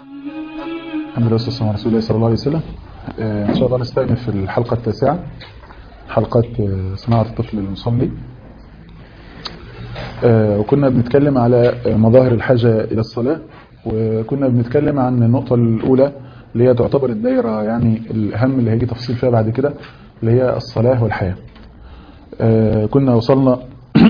الحمد لله والصلاة والسلام على رسول الله صلى الله عليه وسلم آه، إن شاء الله نستأنف في الحلقة التاسعة حلقة آه، صناعة الطفل المصلي آه، وكنا بنتكلم على آه، مظاهر الحاجة إلى الصلاة وكنا بنتكلم عن النقطة الأولى اللي هي تعتبر الدائرة يعني الأهم اللي هيجي تفصيل فيها بعد كده اللي هي الصلاة والحياة آه، كنا وصلنا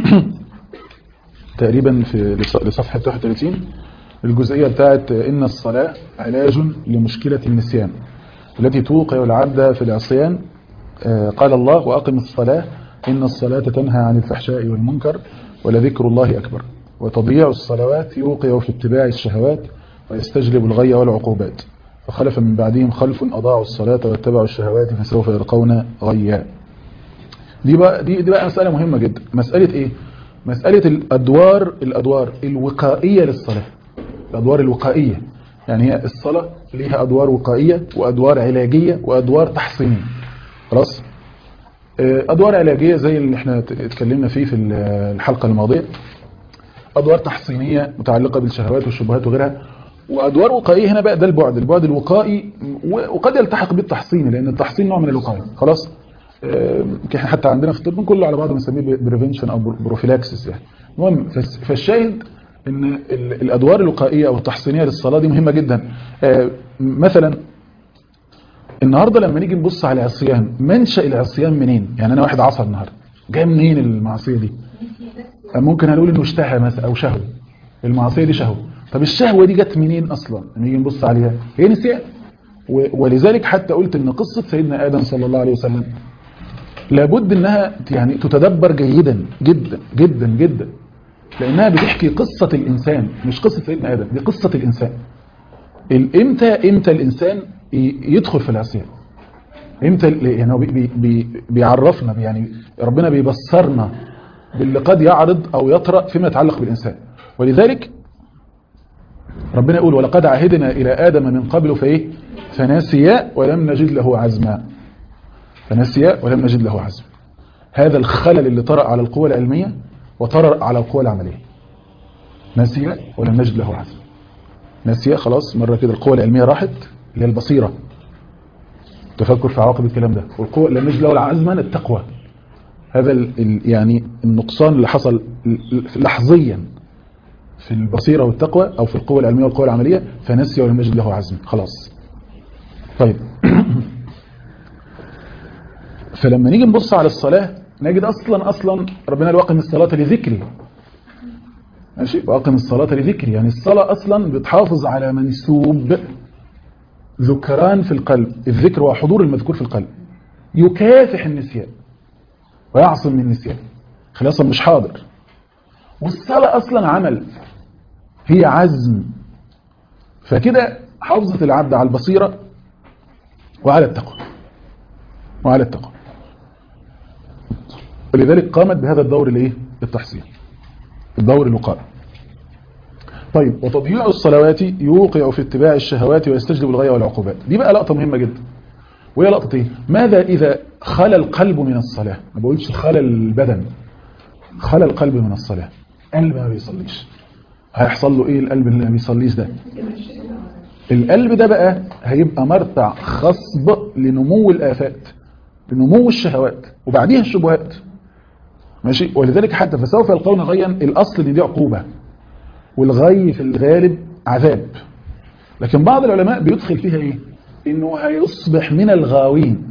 تقريبا في لص- لصفحة 31 الجزئية بتاعت إن الصلاة علاج لمشكلة النسيان التي توقع العبد في العصيان آه، قال الله وأقم الصلاة إن الصلاة تنهى عن الفحشاء والمنكر ولذكر الله أكبر وتضييع الصلوات يوقع في اتباع الشهوات ويستجلب الغي والعقوبات فخلف من بعدهم خلف أضاعوا الصلاة واتبعوا الشهوات فسوف يلقون غيا دي بقى دي, دي بقى مسألة مهمة جدا مسألة ايه مسألة الأدوار الأدوار الوقائية للصلاة الأدوار الوقائية يعني هي الصلاة ليها أدوار وقائية وأدوار علاجية وأدوار تحصينية خلاص آه، أدوار علاجية زي اللي احنا ت- اتكلمنا فيه في ال- الحلقة الماضية أدوار تحصينية متعلقة بالشهوات والشبهات وغيرها وأدوار وقائية هنا بقى ده البعد البعد الوقائي و- وقد يلتحق بالتحصين لأن التحصين نوع من الوقاية خلاص آه، احنا حتى عندنا في الطب كله على بعضه بنسميه بريفنشن او بروفيلاكسس يعني المهم فس- فالشاهد ان ال- الادوار الوقائيه او التحصينيه للصلاه دي مهمه جدا آه، مثلا النهارده لما نيجي نبص على العصيان منشا العصيان منين يعني انا واحد عصى النهارده جاي منين المعصيه دي ممكن هنقول انه اشتهى مثلا او شهوه المعصيه دي شهوه طب الشهوه دي جت منين اصلا لما نيجي نبص عليها هي نسيان و- ولذلك حتى قلت ان قصه سيدنا ادم صلى الله عليه وسلم لابد انها يعني تتدبر جيدا جدا جدا جدا لانها بتحكي قصة الانسان مش قصة سيدنا ادم دي قصة الانسان ال- امتى امتى الانسان ي- يدخل في العصيان امتى ال- يعني هو بي بي بي بيعرفنا يعني ربنا بيبصرنا باللي قد يعرض او يطرأ فيما يتعلق بالانسان ولذلك ربنا يقول ولقد عهدنا الى ادم من قبل فايه فنسي ولم نجد له عزما فنسي ولم نجد له عزم هذا الخلل اللي طرأ على القوى العلمية وطرأ على القوى العملية نسي ولم نجد له عزم نسي خلاص مرة كده القوى العلمية راحت اللي هي البصيرة تفكر في عواقب الكلام ده والقوة لم نجد له عزما التقوى هذا ال ال يعني النقصان اللي حصل ل- لحظيا في البصيرة والتقوى أو في القوة العلمية والقوة العملية فنسي ولم نجد له عزم خلاص طيب فلما نيجي نبص على الصلاة نجد أصلا أصلا ربنا قال واقم الصلاة لذكري ماشي واقم الصلاة لذكري يعني الصلاة أصلا بتحافظ على منسوب ذكران في القلب الذكر هو حضور المذكور في القلب يكافح النسيان ويعصم من النسيان خلي أصلا مش حاضر والصلاة أصلا عمل هي عزم فكده حافظت العبد على البصيرة وعلى التقوى وعلى التقوى ولذلك قامت بهذا الدور الايه التحصيل الدور الوقائي طيب وتضييع الصلوات يوقع في اتباع الشهوات ويستجلب الغاية والعقوبات دي بقى لقطة مهمة جدا وهي لقطة ايه ماذا إذا خلى القلب من الصلاة ما بقولش خلى البدن خلى القلب من الصلاة قلب ما بيصليش هيحصل له ايه القلب اللي ما بيصليش ده القلب ده بقى هيبقى مرتع خصب لنمو الآفات لنمو الشهوات وبعديها الشبهات ماشي ولذلك حتى فسوف يلقون غيا الأصل ان دي عقوبة والغي في الغالب عذاب لكن بعض العلماء بيدخل فيها ايه انه هيصبح من الغاوين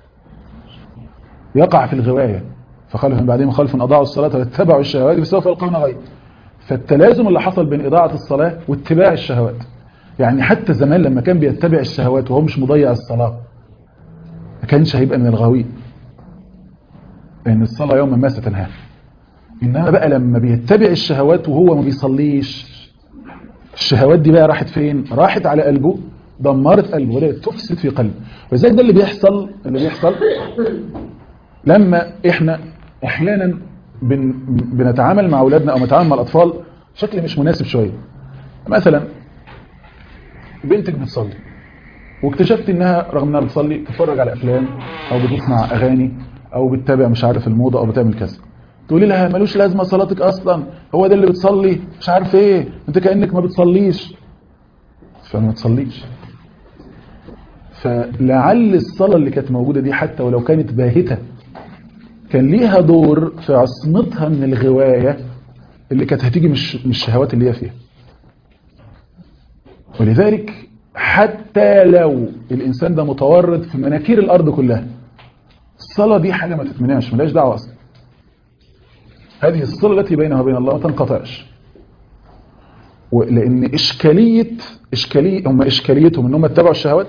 يقع في الغواية فخلف من بعدهم خلف أضاعوا الصلاة واتبعوا الشهوات فسوف يلقون غيا فالتلازم اللي حصل بين إضاعة الصلاة واتباع الشهوات يعني حتى زمان لما كان بيتبع الشهوات وهو مش مضيع الصلاة ما كانش هيبقى من الغاوين لأن الصلاة يوما ما ستنهاه إنما بقى لما بيتبع الشهوات وهو ما بيصليش الشهوات دي بقى راحت فين راحت على قلبه دمرت قلبه ولا تفسد في قلبه وزي ده اللي بيحصل اللي بيحصل لما احنا احيانا بن بنتعامل مع اولادنا او نتعامل مع الاطفال بشكل مش مناسب شويه مثلا بنتك بتصلي واكتشفت انها رغم انها بتصلي تتفرج على افلام او بتسمع اغاني او بتتابع مش عارف الموضه او بتعمل كذا تقولي لها ملوش لازمه صلاتك اصلا هو ده اللي بتصلي مش عارف ايه انت كانك ما بتصليش فما تصليش فلعل الصلاة اللي كانت موجودة دي حتى ولو كانت باهتة كان ليها دور في عصمتها من الغواية اللي كانت هتيجي مش من الشهوات اللي هي فيها ولذلك حتى لو الإنسان ده متورط في مناكير الأرض كلها الصلاة دي حاجة ما تتمنعش ملاش دعوة أصلا هذه الصلة التي بينها وبين الله ما تنقطعش لأن إشكالية إشكالية هم إشكاليتهم إن هم اتبعوا الشهوات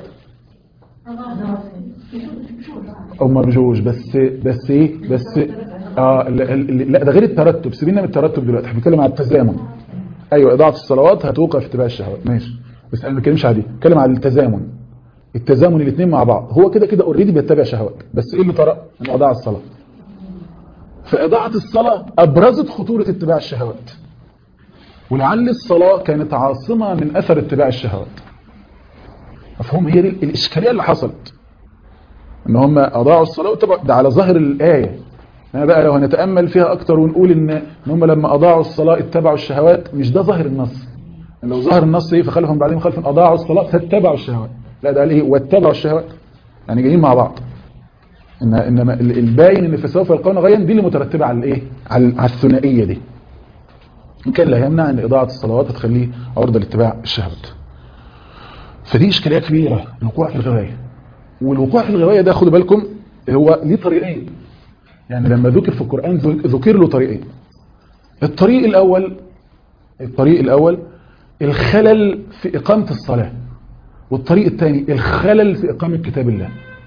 هم بجوج بس بس إيه بس آه لا, لا ده غير الترتب سيبينا من الترتب دلوقتي احنا بنتكلم على التزامن أيوة إضاعة الصلوات هتوقع في اتباع الشهوات ماشي بس أنا ما بتكلمش على دي بتكلم على التزامن التزامن الاثنين مع بعض هو كده كده اوريدي بيتبع شهوات بس ايه اللي طرأ ان اضاع الصلاه فاضاعه الصلاه ابرزت خطوره اتباع الشهوات ولعل الصلاه كانت عاصمه من اثر اتباع الشهوات مفهوم هي دي الاشكاليه اللي حصلت ان هم اضاعوا الصلاه واتبعوا ده على ظاهر الايه انا بقى لو هنتامل فيها اكتر ونقول ان ان هم لما اضاعوا الصلاه اتبعوا الشهوات مش ده ظاهر النص لو ظهر النص ايه فخلفهم بعدين خلف اضاعوا الصلاه فاتبعوا الشهوات لا ده قال ايه واتبعوا الشهوات يعني جايين مع بعض إن انما الباين ان في سوف يلقون غيا دي اللي مترتبه على الايه على الثنائيه دي ان كان لا يمنع ان اضاعه الصلوات هتخليه عرضه لاتباع الشهوات فدي اشكاليه كبيره الوقوع في الغوايه والوقوع في الغوايه ده خدوا بالكم هو ليه طريقين يعني لما ذكر في القران ذكر له طريقين الطريق الاول الطريق الاول الخلل في اقامه الصلاه والطريق الثاني الخلل في إقامة كتاب الله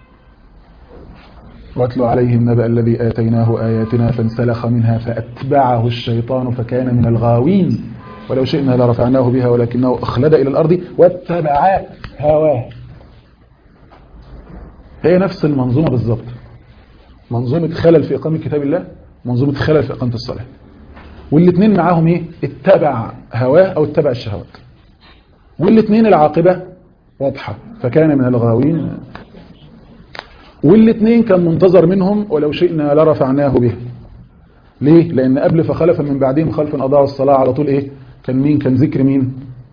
واتلو عليهم نبأ الذي آتيناه آياتنا فانسلخ منها فأتبعه الشيطان فكان من الغاوين ولو شئنا لرفعناه بها ولكنه أخلد إلى الأرض واتبع هواه هي نفس المنظومة بالضبط منظومة خلل في إقامة كتاب الله منظومة خلل في إقامة الصلاة والاثنين معاهم ايه اتبع هواه أو اتبع الشهوات والاثنين العاقبة واضحة فكان من الغاوين والاثنين كان منتظر منهم ولو شئنا لرفعناه به ليه لان قبل فخلف من بعدهم خلف اضاعوا الصلاة على طول ايه كان مين كان ذكر مين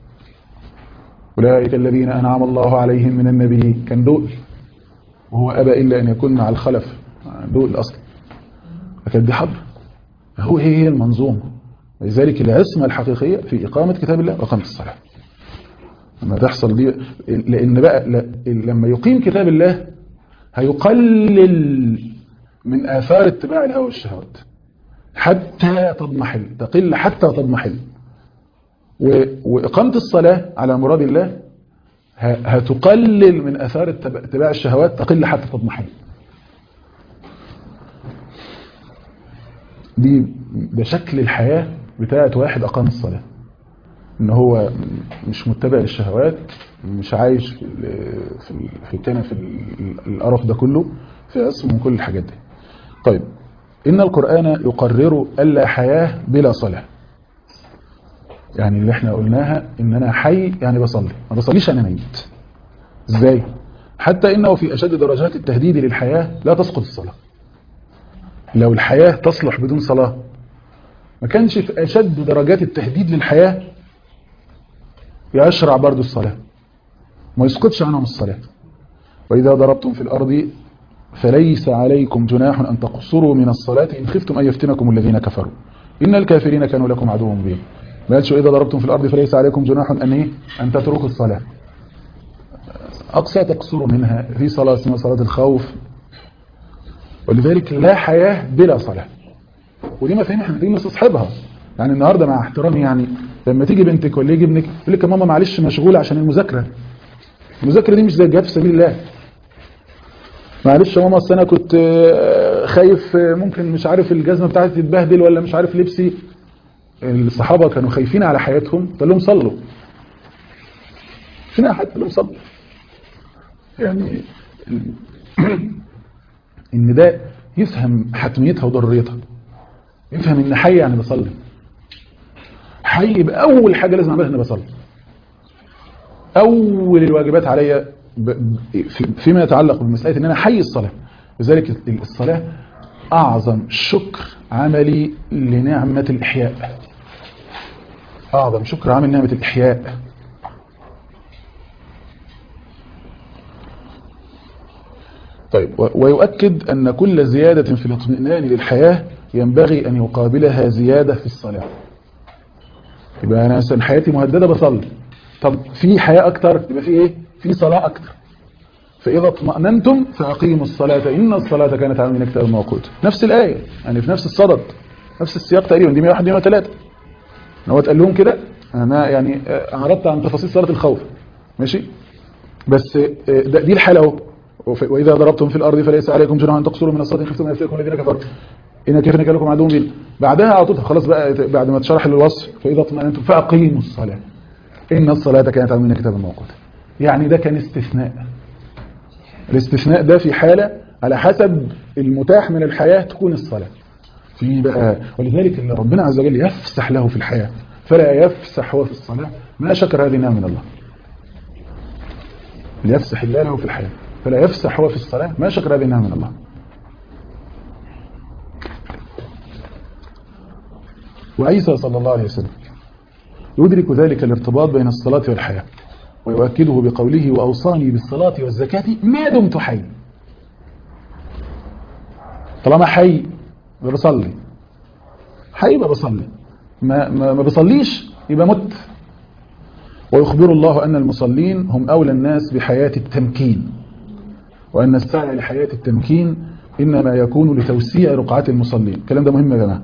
اولئك الذين انعم الله عليهم من النبيين كان دول وهو ابى الا ان يكون مع الخلف دول اصلا فكانت دي حضر هو هي المنظومه لذلك العصمه الحقيقيه في اقامه كتاب الله واقامه الصلاه لما تحصل دي لان بقى لما يقيم كتاب الله هيقلل من آثار اتباع الهوى والشهوات حتى تضمحل تقل حتى تضمحل وإقامة الصلاة على مراد الله هتقلل من آثار اتباع الشهوات تقل حتى تضمحل دي ده شكل الحياة بتاعت واحد أقام الصلاة ان هو مش متبع للشهوات مش عايش في في في كان في القرف ده كله في اسم من كل الحاجات دي طيب ان القرآن يقرر الا حياة بلا صلاة يعني اللي احنا قلناها ان انا حي يعني بصلي ما بصليش انا ميت ازاي حتى انه في اشد درجات التهديد للحياة لا تسقط الصلاة لو الحياة تصلح بدون صلاة ما كانش في اشد درجات التهديد للحياة يشرع برضو الصلاة ما يسقطش عنهم الصلاة وإذا ضربتم في الأرض فليس عليكم جناح أن تقصروا من الصلاة إن خفتم أن يفتنكم الذين كفروا إن الكافرين كانوا لكم عدو مبين ما قالش إذا ضربتم في الأرض فليس عليكم جناح أن إيه أن تتركوا الصلاة أقصى تقصروا منها في صلاة اسمها صلاة الخوف ولذلك لا حياة بلا صلاة ودي ما فهم احنا محتاجين نستصحبها يعني النهارده مع احترامي يعني لما تيجي بنتك ولا يجي ابنك يقول لك يا ماما معلش مشغول عشان المذاكره المذاكره دي مش زي الجهاد في سبيل الله معلش يا ماما اصل انا كنت خايف ممكن مش عارف الجزمه بتاعتي تتبهدل ولا مش عارف لبسي الصحابه كانوا خايفين على حياتهم قال لهم صلوا فينا حد لهم صلوا يعني ان ده يفهم حتميتها وضروريتها يفهم ان حي يعني بصلي حي يبقى اول حاجه لازم اعملها اني بصلي اول الواجبات عليا فيما يتعلق بمساله ان انا حي الصلاه لذلك الصلاه اعظم شكر عملي لنعمه الاحياء اعظم شكر عمل نعمه الاحياء طيب و- ويؤكد أن كل زيادة في الاطمئنان للحياة ينبغي أن يقابلها زيادة في الصلاة يبقى أنا مثلا حياتي مهددة بصلي طب في حياة أكتر يبقى في إيه؟ في صلاة أكتر فإذا اطمأننتم فأقيموا الصلاة إن الصلاة كانت على من كتاب موقوت نفس الآية يعني في نفس الصدد نفس السياق تقريبا دي 101 103 هو اتقال لهم كده أنا يعني آه، أعرضت عن تفاصيل صلاة الخوف ماشي بس آه، ده- دي الحالة اهو وف- وإذا ضربتم في الأرض فليس عليكم جناح أن تقصروا من الصلاة إن خفتم أن يفتنكم الذين كفروا إن كيف كان لكم عدو مبين بعدها على طول خلاص بقى بعد ما تشرح الوصف فإذا اطمأننتم فأقيموا الصلاة إن الصلاة كانت على من كتاب موقوت يعني ده كان استثناء الاستثناء ده في حالة على حسب المتاح من الحياة تكون الصلاة في بقى ولذلك ان ربنا عز وجل يفسح له في الحياة فلا يفسح هو في الصلاة ما شكر هذه نعم من الله ليفسح الله له في الحياة فلا يفسح هو في الصلاة ما شكر هذه نعم من الله وعيسى صلى الله عليه وسلم يدرك ذلك الارتباط بين الصلاة والحياة ويؤكده بقوله وأوصاني بالصلاة والزكاة ما دمت حي طالما حي يبقى بصلي حي يبقى بصلي ما, ما, ما بصليش يبقى مت ويخبر الله أن المصلين هم أولى الناس بحياة التمكين وأن السعي لحياة التمكين إنما يكون لتوسيع رقعات المصلين الكلام ده مهم يا جماعة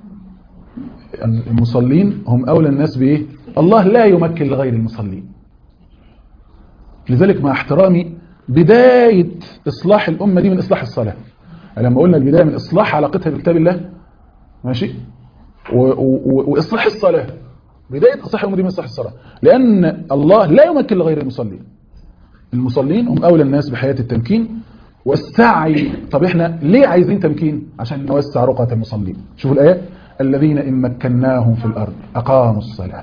المصلين هم أولى الناس بإيه الله لا يمكن لغير المصلين لذلك مع احترامي بداية إصلاح الأمة دي من إصلاح الصلاة لما قلنا البداية من إصلاح علاقتها بكتاب الله ماشي و و وإصلاح الصلاة بداية إصلاح الأمة دي من إصلاح الصلاة لأن الله لا يمكن لغير المصلين المصلين هم أولى الناس بحياة التمكين والسعي طب احنا ليه عايزين تمكين عشان نوسع رقعة المصلين شوفوا الآية الذين إن مكناهم في الأرض أقاموا الصلاة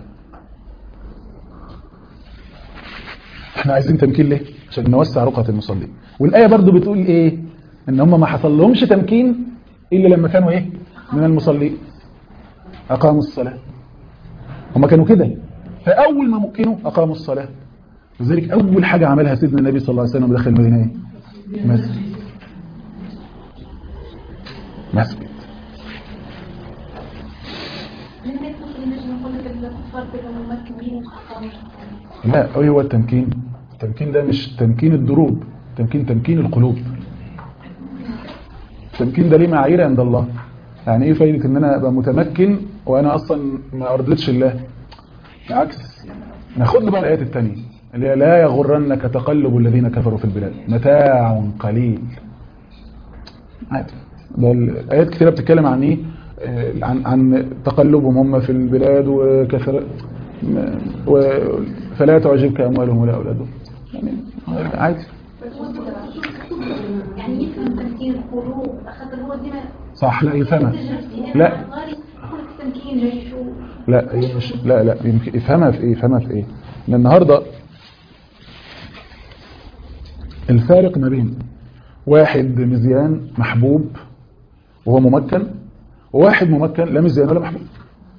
احنا عايزين تمكين ليه عشان نوسع رقعة المصلين والآية برضو بتقول ايه ان هم ما حصل لهمش تمكين إلا لما كانوا ايه من المصلين أقاموا الصلاة هم كانوا كده فأول ما مكنوا أقاموا الصلاة لذلك أول حاجة عملها سيدنا النبي صلى الله عليه وسلم داخل المدينة ايه مسجد مسجد لا ايه هو التمكين التمكين ده مش تمكين الدروب تمكين تمكين القلوب التمكين ده ليه معايير عند الله يعني ايه فايدة ان انا ابقى متمكن وانا اصلا ما ارضتش الله بالعكس ناخد له بقى الايات الثانيه اللي هي لا يغرنك تقلب الذين كفروا في البلاد متاع قليل عادي ده الايات كتيره بتتكلم عن ايه عن عن تقلبهم هم في البلاد وكثر فلا تعجبك اموالهم ولا اولادهم يعني عادي يعني يفهم تفكير القلوب خاطر هو ديما صح لا يفهمها لا التمكين جاي شو لا هي مش لا لا يمكن يفهمها في ايه يفهمها في ايه ان النهارده الفارق ما بين واحد مزيان محبوب وهو ممكن وواحد ممكن لا مزيان ولا محبوب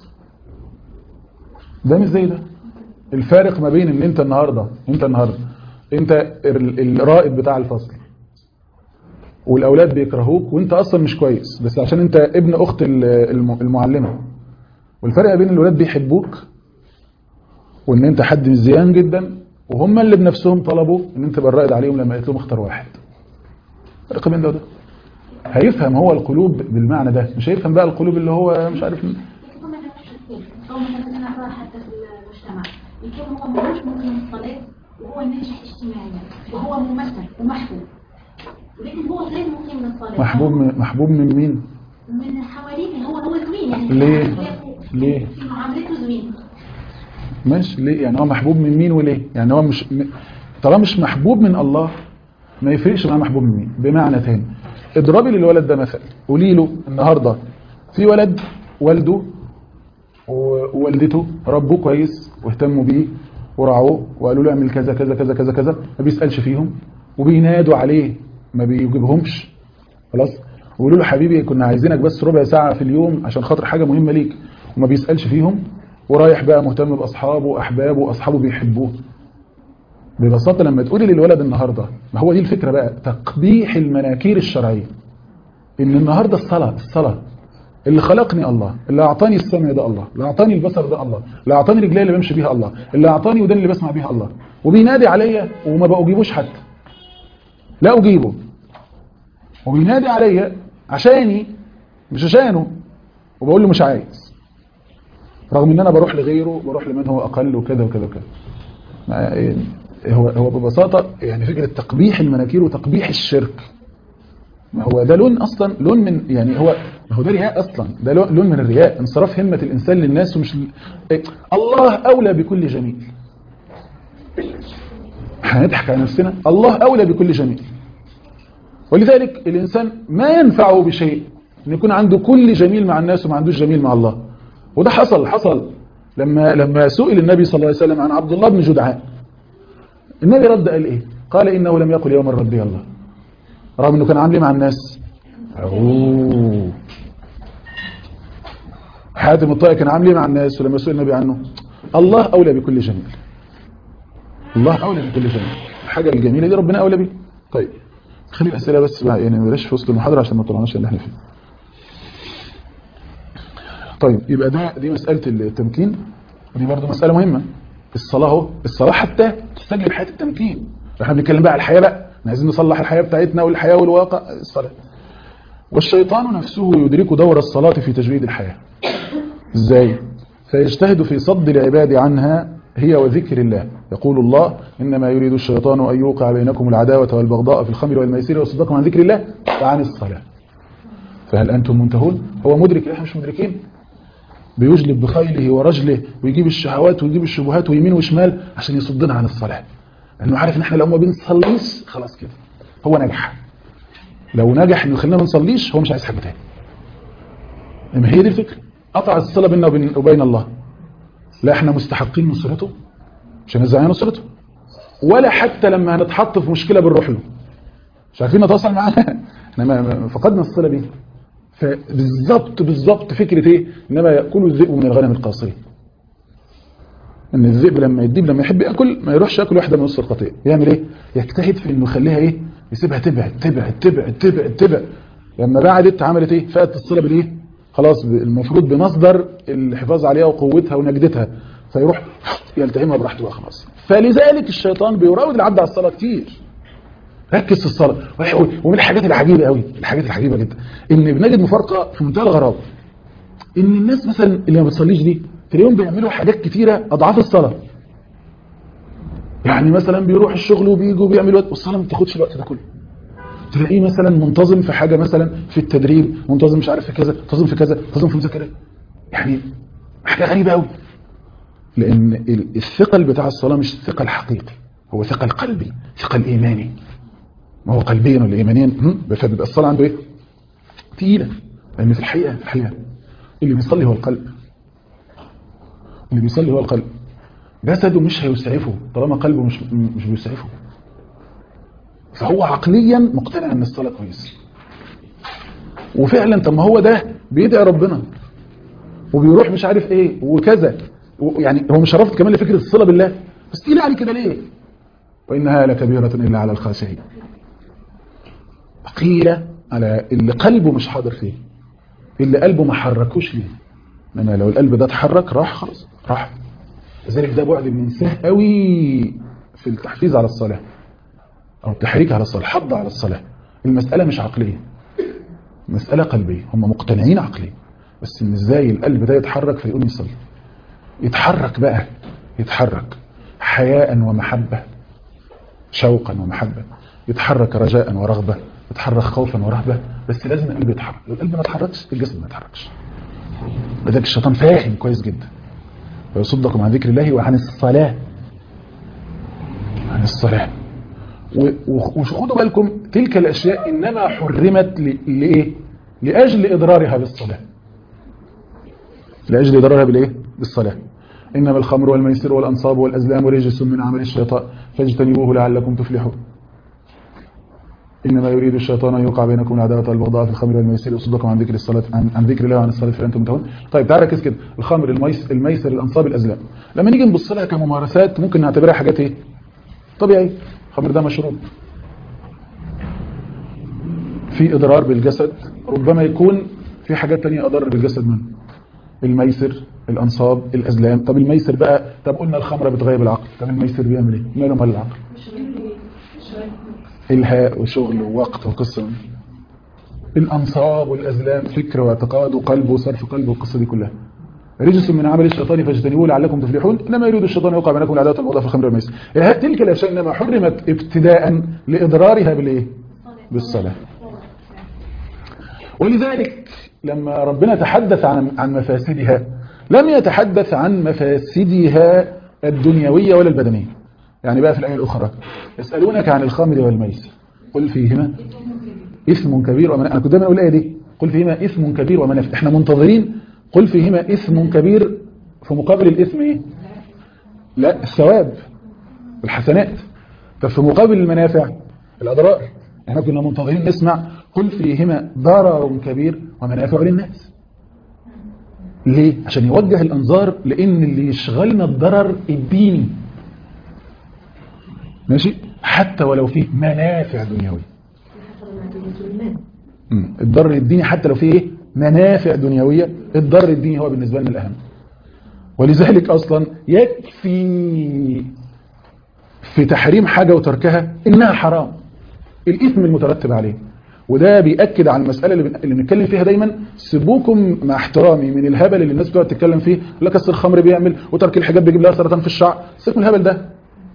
ده مش زي ده الفارق ما بين ان انت النهارده انت النهارده انت ال- الرائد بتاع الفصل والاولاد بيكرهوك وانت اصلا مش كويس بس عشان انت ابن اخت ال- الم- المعلمه والفرق بين الولاد بيحبوك وان انت حد مزيان جدا وهم اللي بنفسهم طلبوا ان انت تبقى الرائد عليهم لما قلت لهم اختار واحد فرق بين ده وده هيفهم هو القلوب بالمعنى ده مش هيفهم بقى القلوب اللي هو مش عارف هو مثلا مش كتير هو مثلا انا أقرأ حتى في المجتمع يكون هو ملوش ممكن الصلاة وهو ناجح اجتماعيا وهو ممثل ومحبوب لكن هو غير ممكن من الصلاة محبوب من محبوب من مين من حواليه هو هو زميل يعني ليه؟ في- ليه؟ في معاملته زميل ماشي ليه يعني هو محبوب من مين وليه يعني هو مش م- طالما مش محبوب من الله ما يفرقش معاه محبوب من مين بمعنى تاني اضربي للولد ده مثلا قولي له النهارده في ولد والده ووالدته ربوه كويس واهتموا بيه ورعوه وقالوا له اعمل كذا كذا كذا كذا كذا ما بيسالش فيهم وبينادوا عليه ما بيجيبهمش خلاص ويقولوا له حبيبي كنا عايزينك بس ربع ساعه في اليوم عشان خاطر حاجه مهمه ليك وما بيسالش فيهم ورايح بقى مهتم باصحابه واحبابه واصحابه بيحبوه ببساطة لما تقولي للولد النهاردة ما هو دي الفكرة بقى تقبيح المناكير الشرعية ان النهاردة الصلاة الصلاة اللي خلقني الله اللي اعطاني السمع ده الله اللي اعطاني البصر ده الله اللي اعطاني رجلي اللي بمشي بيها الله اللي اعطاني ودان اللي بسمع بيها الله وبينادي عليا وما بأجيبوش حتى لا اجيبه وبينادي عليا عشاني مش عشانه وبقول له مش عايز رغم ان انا بروح لغيره بروح لمن هو اقل وكذا وكذا وكذا هو هو ببساطه يعني فكره تقبيح المناكير وتقبيح الشرك ما هو ده لون اصلا لون من يعني هو ما هو ده رياء اصلا ده لون من الرياء انصراف همه الانسان للناس ومش إيه؟ الله اولى بكل جميل هنضحك على نفسنا الله اولى بكل جميل ولذلك الانسان ما ينفعه بشيء ان يكون عنده كل جميل مع الناس وما عندوش جميل مع الله وده حصل حصل لما لما سئل النبي صلى الله عليه وسلم عن عبد الله بن جدعان النبي رد قال ايه قال انه لم يقل يوم ربي الله رغم انه كان عامل مع الناس اوه حاتم الطائي كان عامل مع الناس ولما سئل النبي عنه الله اولى بكل جميل الله اولى بكل جميل الحاجه الجميله دي ربنا اولى بيها طيب خلي الاسئله بس بقى يعني بلاش في وسط المحاضره عشان ما طلعناش اللي احنا فيه طيب يبقى ده دي مساله التمكين ودي برضه مساله مهمه الصلاه اهو الصلاه حتى تستجلب حياه التمكين احنا بنتكلم بقى على الحياه بقى احنا عايزين نصلح الحياه بتاعتنا والحياه والواقع الصلاه والشيطان نفسه يدرك دور الصلاه في تجويد الحياه ازاي فيجتهد في صد العباد عنها هي وذكر الله يقول الله إنما يريد الشيطان أن يوقع بينكم العداوة والبغضاء في الخمر والميسير ويصدكم عن ذكر الله وعن الصلاة فهل أنتم منتهون هو مدرك إحنا مش مدركين بيجلب بخيله ورجله ويجيب الشهوات ويجيب الشبهات ويمين وشمال عشان يصدنا عن الصلاة لأنه عارف إن إحنا لو ما بنصليش خلاص كده هو نجح لو نجح إنه يخلينا ما نصليش هو مش عايز حاجة تاني ما هي دي الفكرة قطع الصلاة بيننا وبين الله لا احنا مستحقين نصرته مش هنزعي نصرته ولا حتى لما هنتحط في مشكلة بنروح له مش عارفين نتواصل معاه احنا فقدنا الصلة بيه فبالظبط بالظبط فكرة ايه انما يأكل الذئب من الغنم القاصرين ان الذئب لما يديب لما يحب ياكل ما يروحش ياكل واحده من نص القطيع يعمل ايه يجتهد في انه يخليها ايه يسيبها تبعد تبعد تبعد تبعد تبعد لما بعدت عملت ايه فاتت الصله بالايه خلاص المفروض بمصدر الحفاظ عليها وقوتها ونجدتها فيروح يلتهمها براحته بقى خلاص فلذلك الشيطان بيراود العبد على الصلاه كتير ركز في الصلاه ومن الحاجات العجيبه قوي الحاجات العجيبه جدا ان بنجد مفارقه في منتهى الغرابه ان الناس مثلا اللي ما بتصليش دي تلاقيهم بيعملوا حاجات كتيره اضعاف الصلاه يعني مثلا بيروح الشغل وبيجوا بيعملوا والصلاه ما بتاخدش الوقت ده كله تلاقيه مثلا منتظم في حاجه مثلا في التدريب منتظم مش عارف في كذا منتظم في كذا منتظم في مذاكره يعني حاجه غريبه قوي لان الثقل بتاع الصلاه مش ثقل حقيقي هو ثقل قلبي ثقل ايماني ما هو قلبيا ولا ايمانيا فبيبقى الصلاه عنده ايه تقيله لان في الحقيقه في الحقيقه اللي بيصلي هو القلب اللي بيصلي هو القلب جسده مش هيسعفه طالما قلبه مش مش بيسعفه فهو عقليا مقتنع ان الصلاه كويسه وفعلا طب ما هو ده بيدعي ربنا وبيروح مش عارف ايه وكذا يعني هو مش رافض كمان لفكره الصله بالله بس تقيل عليه كده ليه وانها لكبيره الا على الخاشعين ثقيله على اللي قلبه مش حاضر فيه اللي قلبه ما حركوش ليه انما لو القلب ده اتحرك راح خلاص راح لذلك ده بعد بننساه قوي في التحفيز على الصلاه او التحريك على الصلاه الحض على الصلاه المساله مش عقليه مساله قلبيه هم مقتنعين عقليا بس ان ازاي القلب ده يتحرك فيقوم يصلي يتحرك بقى يتحرك حياء ومحبه شوقا ومحبه يتحرك رجاء ورغبه يتحرك خوفا ورهبه بس لازم القلب يتحرك لو القلب ما اتحركش الجسد ما يتحركش لذلك الشيطان فاهم كويس جدا ويصدكم عن ذكر الله وعن الصلاه عن الصلاه وخدوا بالكم تلك الاشياء انما حرمت لايه لاجل اضرارها بالصلاه لاجل اضرارها بالايه بالصلاه انما الخمر والميسر والانصاب والازلام رجس من عمل الشيطان فاجتنبوه لعلكم تفلحون انما يريد الشيطان ان يوقع بينكم العداوه والبغضاء في الخمر والميسر ويصدكم عن ذكر الصلاه عن, عن ذكر الله وعن الصلاه فانتم منتهون طيب تعالى ركز كده الخمر الميسر الميسر الانصاب الازلام لما نيجي نبص لها كممارسات ممكن نعتبرها حاجات ايه طبيعي الخمر ده مشروب في اضرار بالجسد ربما يكون في حاجات تانية اضر بالجسد منه الميسر الانصاب الازلام طب الميسر بقى طب قلنا الخمره بتغيب العقل طب الميسر بيعمل ايه ماله مال العقل الهاء وشغل ووقت وقصه الانصاب والازلام فكر واعتقاد وقلب وصرف قلب والقصه دي كلها رجس من عمل الشيطان فاجتنبوه لعلكم تفلحون انما يريد الشيطان يوقع بينكم العداوه والبغضاء في الخمر والميسر تلك الاشياء انما حرمت ابتداء لاضرارها بالايه بالصلاه ولذلك لما ربنا تحدث عن عن مفاسدها لم يتحدث عن مفاسدها الدنيويه ولا البدنيه يعني بقى في الايه الاخرى يسالونك عن الخمر والميسر قل فيهما اثم كبير ومنافع انا كنت دايما اقول الايه دي قل فيهما اثم كبير ومنافع احنا منتظرين قل فيهما اثم كبير في مقابل الاثم ايه لا الثواب الحسنات طب في مقابل المنافع الاضرار احنا كنا منتظرين نسمع قل فيهما ضرر كبير ومنافع للناس ليه عشان يوجه الانظار لان اللي يشغلنا الضرر الديني ماشي حتى ولو فيه منافع دنيويه مم. الضرر الديني حتى لو فيه ايه منافع دنيويه الضرر الديني هو بالنسبه لنا الاهم ولذلك اصلا يكفي في تحريم حاجه وتركها انها حرام الاثم المترتب عليه وده بيأكد على المسألة اللي, اللي بنتكلم فيها دايما سيبوكم مع احترامي من الهبل اللي الناس بتقعد تتكلم فيه لك اصل الخمر بيعمل وترك الحجاب بيجيب لها سرطان في الشعر سيبك من الهبل ده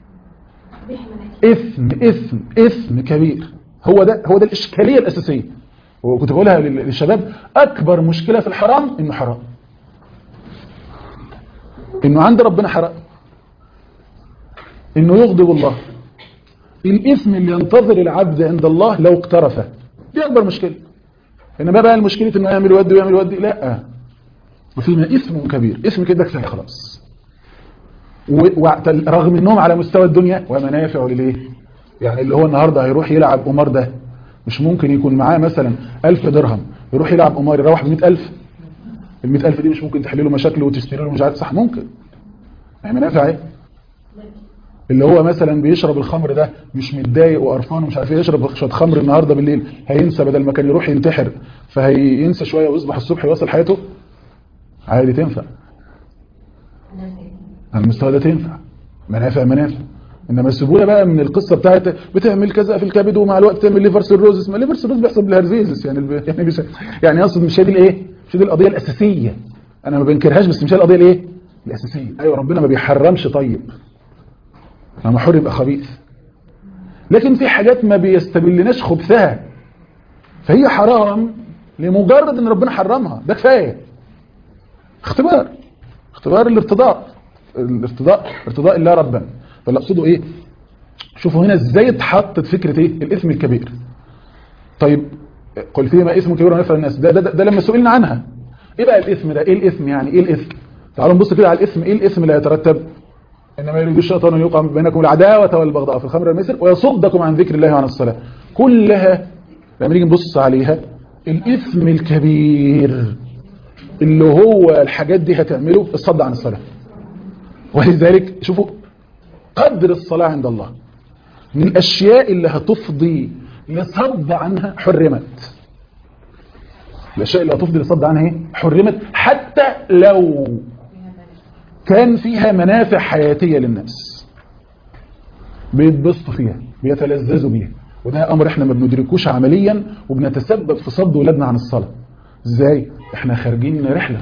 اثم اثم اثم كبير هو ده هو ده الاشكاليه الاساسيه وكنت بقولها للشباب اكبر مشكله في الحرام انه حرام انه عند ربنا حرام انه يغضب الله الاثم اللي ينتظر العبد عند الله لو اقترفه دي اكبر مشكله انما بقى المشكله انه يعمل ودي ويعمل ودي لا وفيما اثم كبير اسم كده كفايه خلاص ورغم انهم على مستوى الدنيا ومنافع للايه يعني اللي هو النهارده هيروح يلعب قمار ده مش ممكن يكون معاه مثلا 1000 درهم يروح يلعب قمار يروح ب 100000 ال 100000 دي مش ممكن تحل له مشاكله وتشتري له مش عارف صح ممكن يعني منافع ايه اللي هو مثلا بيشرب الخمر ده مش متضايق وقرفان ومش عارف ايه يشرب شويه خمر النهارده بالليل هينسى بدل ما كان يروح ينتحر فهينسى شويه ويصبح الصبح يواصل حياته عادي تنفع على المستوى ده تنفع منافع منافع انما السهوله بقى من القصه بتاعت بتعمل كذا في الكبد ومع الوقت تعمل ليفر سيروزس ما ليفر سيروزس بيحصل بالهرزيزس يعني الب... يعني بيش... يعني اقصد مش هي دي الايه مش دي القضيه الاساسيه انا ما بنكرهاش بس مش هي القضيه الايه الاساسيه ايوه ربنا ما بيحرمش طيب لما حر يبقى خبيث لكن في حاجات ما بيستبلناش خبثها فهي حرام لمجرد ان ربنا حرمها ده كفايه اختبار اختبار الارتضاء الارتضاء ارتضاء الله ربا فاللي اقصده ايه شوفوا هنا ازاي اتحطت فكره ايه الاثم الكبير طيب قل فيما اسم كبير ونفر الناس ده, ده, ده, ده لما سئلنا عنها ايه بقى الاثم ده ايه الاثم يعني ايه الاثم تعالوا نبص كده على الاثم ايه الاثم اللي يترتب انما يريد الشيطان ان يوقع بينكم العداوه والبغضاء في الخمر والميسر ويصدكم عن ذكر الله وعن الصلاه كلها لما نيجي نبص عليها الاثم الكبير اللي هو الحاجات دي هتعمله الصد عن الصلاه ولذلك شوفوا قدر الصلاه عند الله من الاشياء اللي هتفضي لصد عنها حرمت الاشياء اللي هتفضي لصد عنها ايه حرمت حتى لو كان فيها منافع حياتية للناس بيتبسطوا فيها بيتلذذوا بيها وده امر احنا ما بندركوش عمليا وبنتسبب في صد ولادنا عن الصلاة ازاي احنا خارجين رحلة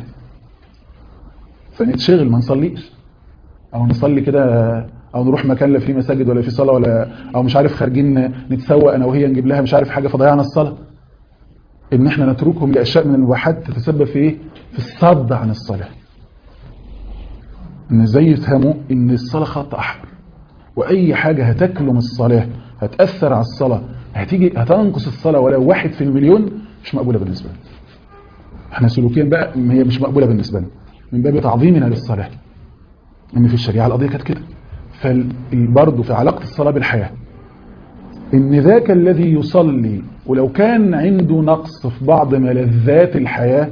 فنتشغل ما نصليش او نصلي كده او نروح مكان لا فيه مساجد ولا فيه صلاة ولا او مش عارف خارجين نتسوق انا وهي نجيب لها مش عارف حاجة فضيعنا الصلاة ان احنا نتركهم لاشياء من المباحات تتسبب في ايه في الصد عن الصلاه ان ازاي يفهموا ان الصلاة خط احمر واي حاجة هتكلم الصلاة هتأثر على الصلاة هتيجي هتنقص الصلاة ولو واحد في المليون مش مقبولة بالنسبة لنا احنا سلوكيا بقى هي مش مقبولة بالنسبة لنا من باب تعظيمنا للصلاة ان في الشريعة القضية كانت كده فبرضه في علاقة الصلاة بالحياة ان ذاك الذي يصلي ولو كان عنده نقص في بعض ملذات الحياة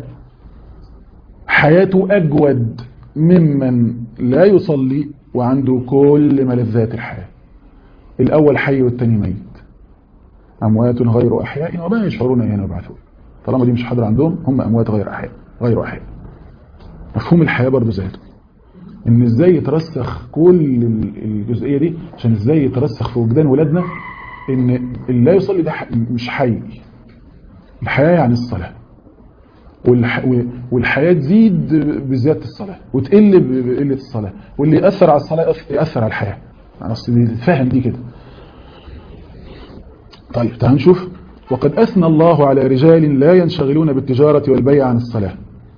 حياته أجود ممن لا يصلي وعنده كل ملذات الحياة الأول حي والتاني ميت أموات غير أحياء وما يشعرون أيان يبعثون طالما دي مش حاضر عندهم هم أموات غير أحياء غير أحياء مفهوم الحياة برضو زيته ان ازاي يترسخ كل الجزئية دي عشان ازاي يترسخ في وجدان ولادنا ان اللي لا يصلي ده مش حي الحياة يعني الصلاة والح... والحياة تزيد بزيادة الصلاة وتقل بقلة الصلاة واللي يأثر على الصلاة يأثر على الحياة يعني أصل فاهم دي كده طيب تعال نشوف وقد أثنى الله على رجال لا ينشغلون بالتجارة والبيع عن الصلاة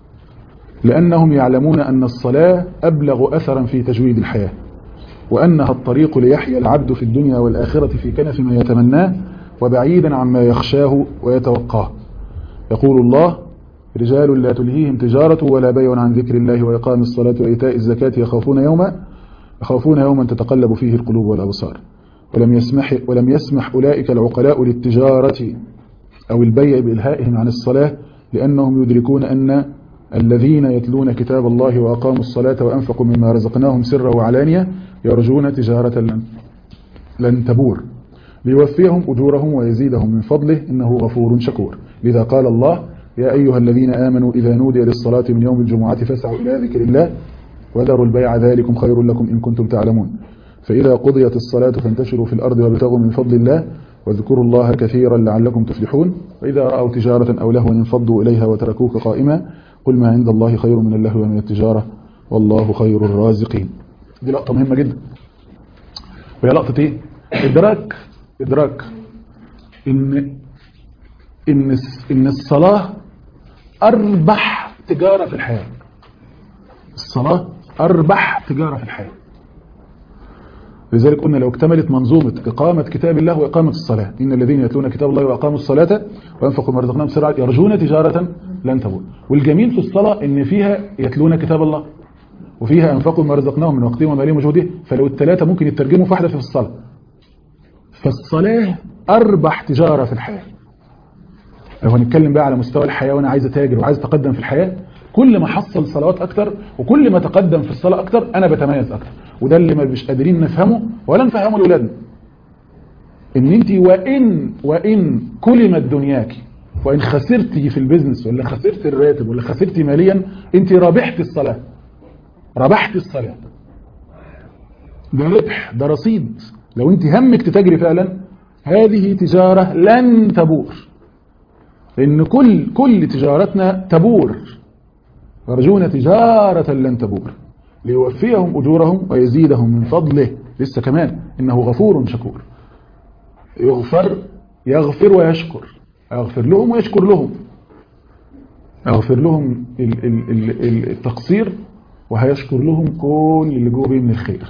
لأنهم يعلمون أن الصلاة أبلغ أثرا في تجويد الحياة وأنها الطريق ليحيى العبد في الدنيا والآخرة في كنف ما يتمناه وبعيدا عما يخشاه ويتوقاه يقول الله رجال لا تلهيهم تجارة ولا بيع عن ذكر الله وإقام الصلاة وإيتاء الزكاة يخافون يوما يخافون يوما تتقلب فيه القلوب والأبصار ولم يسمح ولم يسمح أولئك العقلاء للتجارة أو البيع بإلهائهم عن الصلاة لأنهم يدركون أن الذين يتلون كتاب الله وأقاموا الصلاة وأنفقوا مما رزقناهم سرا وعلانية يرجون تجارة لن, لن تبور ليوفيهم أجورهم ويزيدهم من فضله إنه غفور شكور لذا قال الله يا أيها الذين آمنوا إذا نودي للصلاة من يوم الجمعة فاسعوا إلى ذكر الله وذروا البيع ذلكم خير لكم إن كنتم تعلمون فإذا قضيت الصلاة فانتشروا في الأرض وابتغوا من فضل الله واذكروا الله كثيرا لعلكم تفلحون وإذا رأوا تجارة أو لهوا انفضوا إليها وتركوك قائما قل ما عند الله خير من اللهو ومن التجارة والله خير الرازقين دي لقطة مهمة جدا وهي لقطة ايه ادراك ادراك ان ان ان الصلاة اربح تجارة في الحياة الصلاة اربح تجارة في الحياة لذلك قلنا لو اكتملت منظومة إقامة كتاب الله وإقامة الصلاة إن الذين يتلون كتاب الله وأقاموا الصلاة وأنفقوا ما رزقناهم سرعة يرجون تجارة لن تبور والجميل في الصلاة إن فيها يتلون كتاب الله وفيها أنفقوا ما رزقناهم من وقتهم ومالهم وجهدهم فلو الثلاثة ممكن يترجموا في واحدة في الصلاة فالصلاة أربح تجارة في الحياة لو هنتكلم بقى على مستوى الحياة وأنا عايز أتاجر وعايز أتقدم في الحياة كل ما حصل صلوات أكتر وكل ما تقدم في الصلاة أكتر أنا بتميز أكتر وده اللي ما مش قادرين نفهمه ولا نفهمه لأولادنا ان انت وان وان كلمت دنياك وان خسرتي في البيزنس ولا خسرت الراتب ولا خسرتي ماليا انت ربحت الصلاة ربحت الصلاة ده ربح ده رصيد لو انت همك تتجري فعلا هذه تجارة لن تبور لان كل كل تجارتنا تبور يرجون تجارة لن تبور ليوفيهم أجورهم ويزيدهم من فضله لسه كمان إنه غفور شكور يغفر يغفر ويشكر يغفر لهم ويشكر لهم يغفر لهم التقصير وهيشكر لهم كل اللي جوه بيه من الخير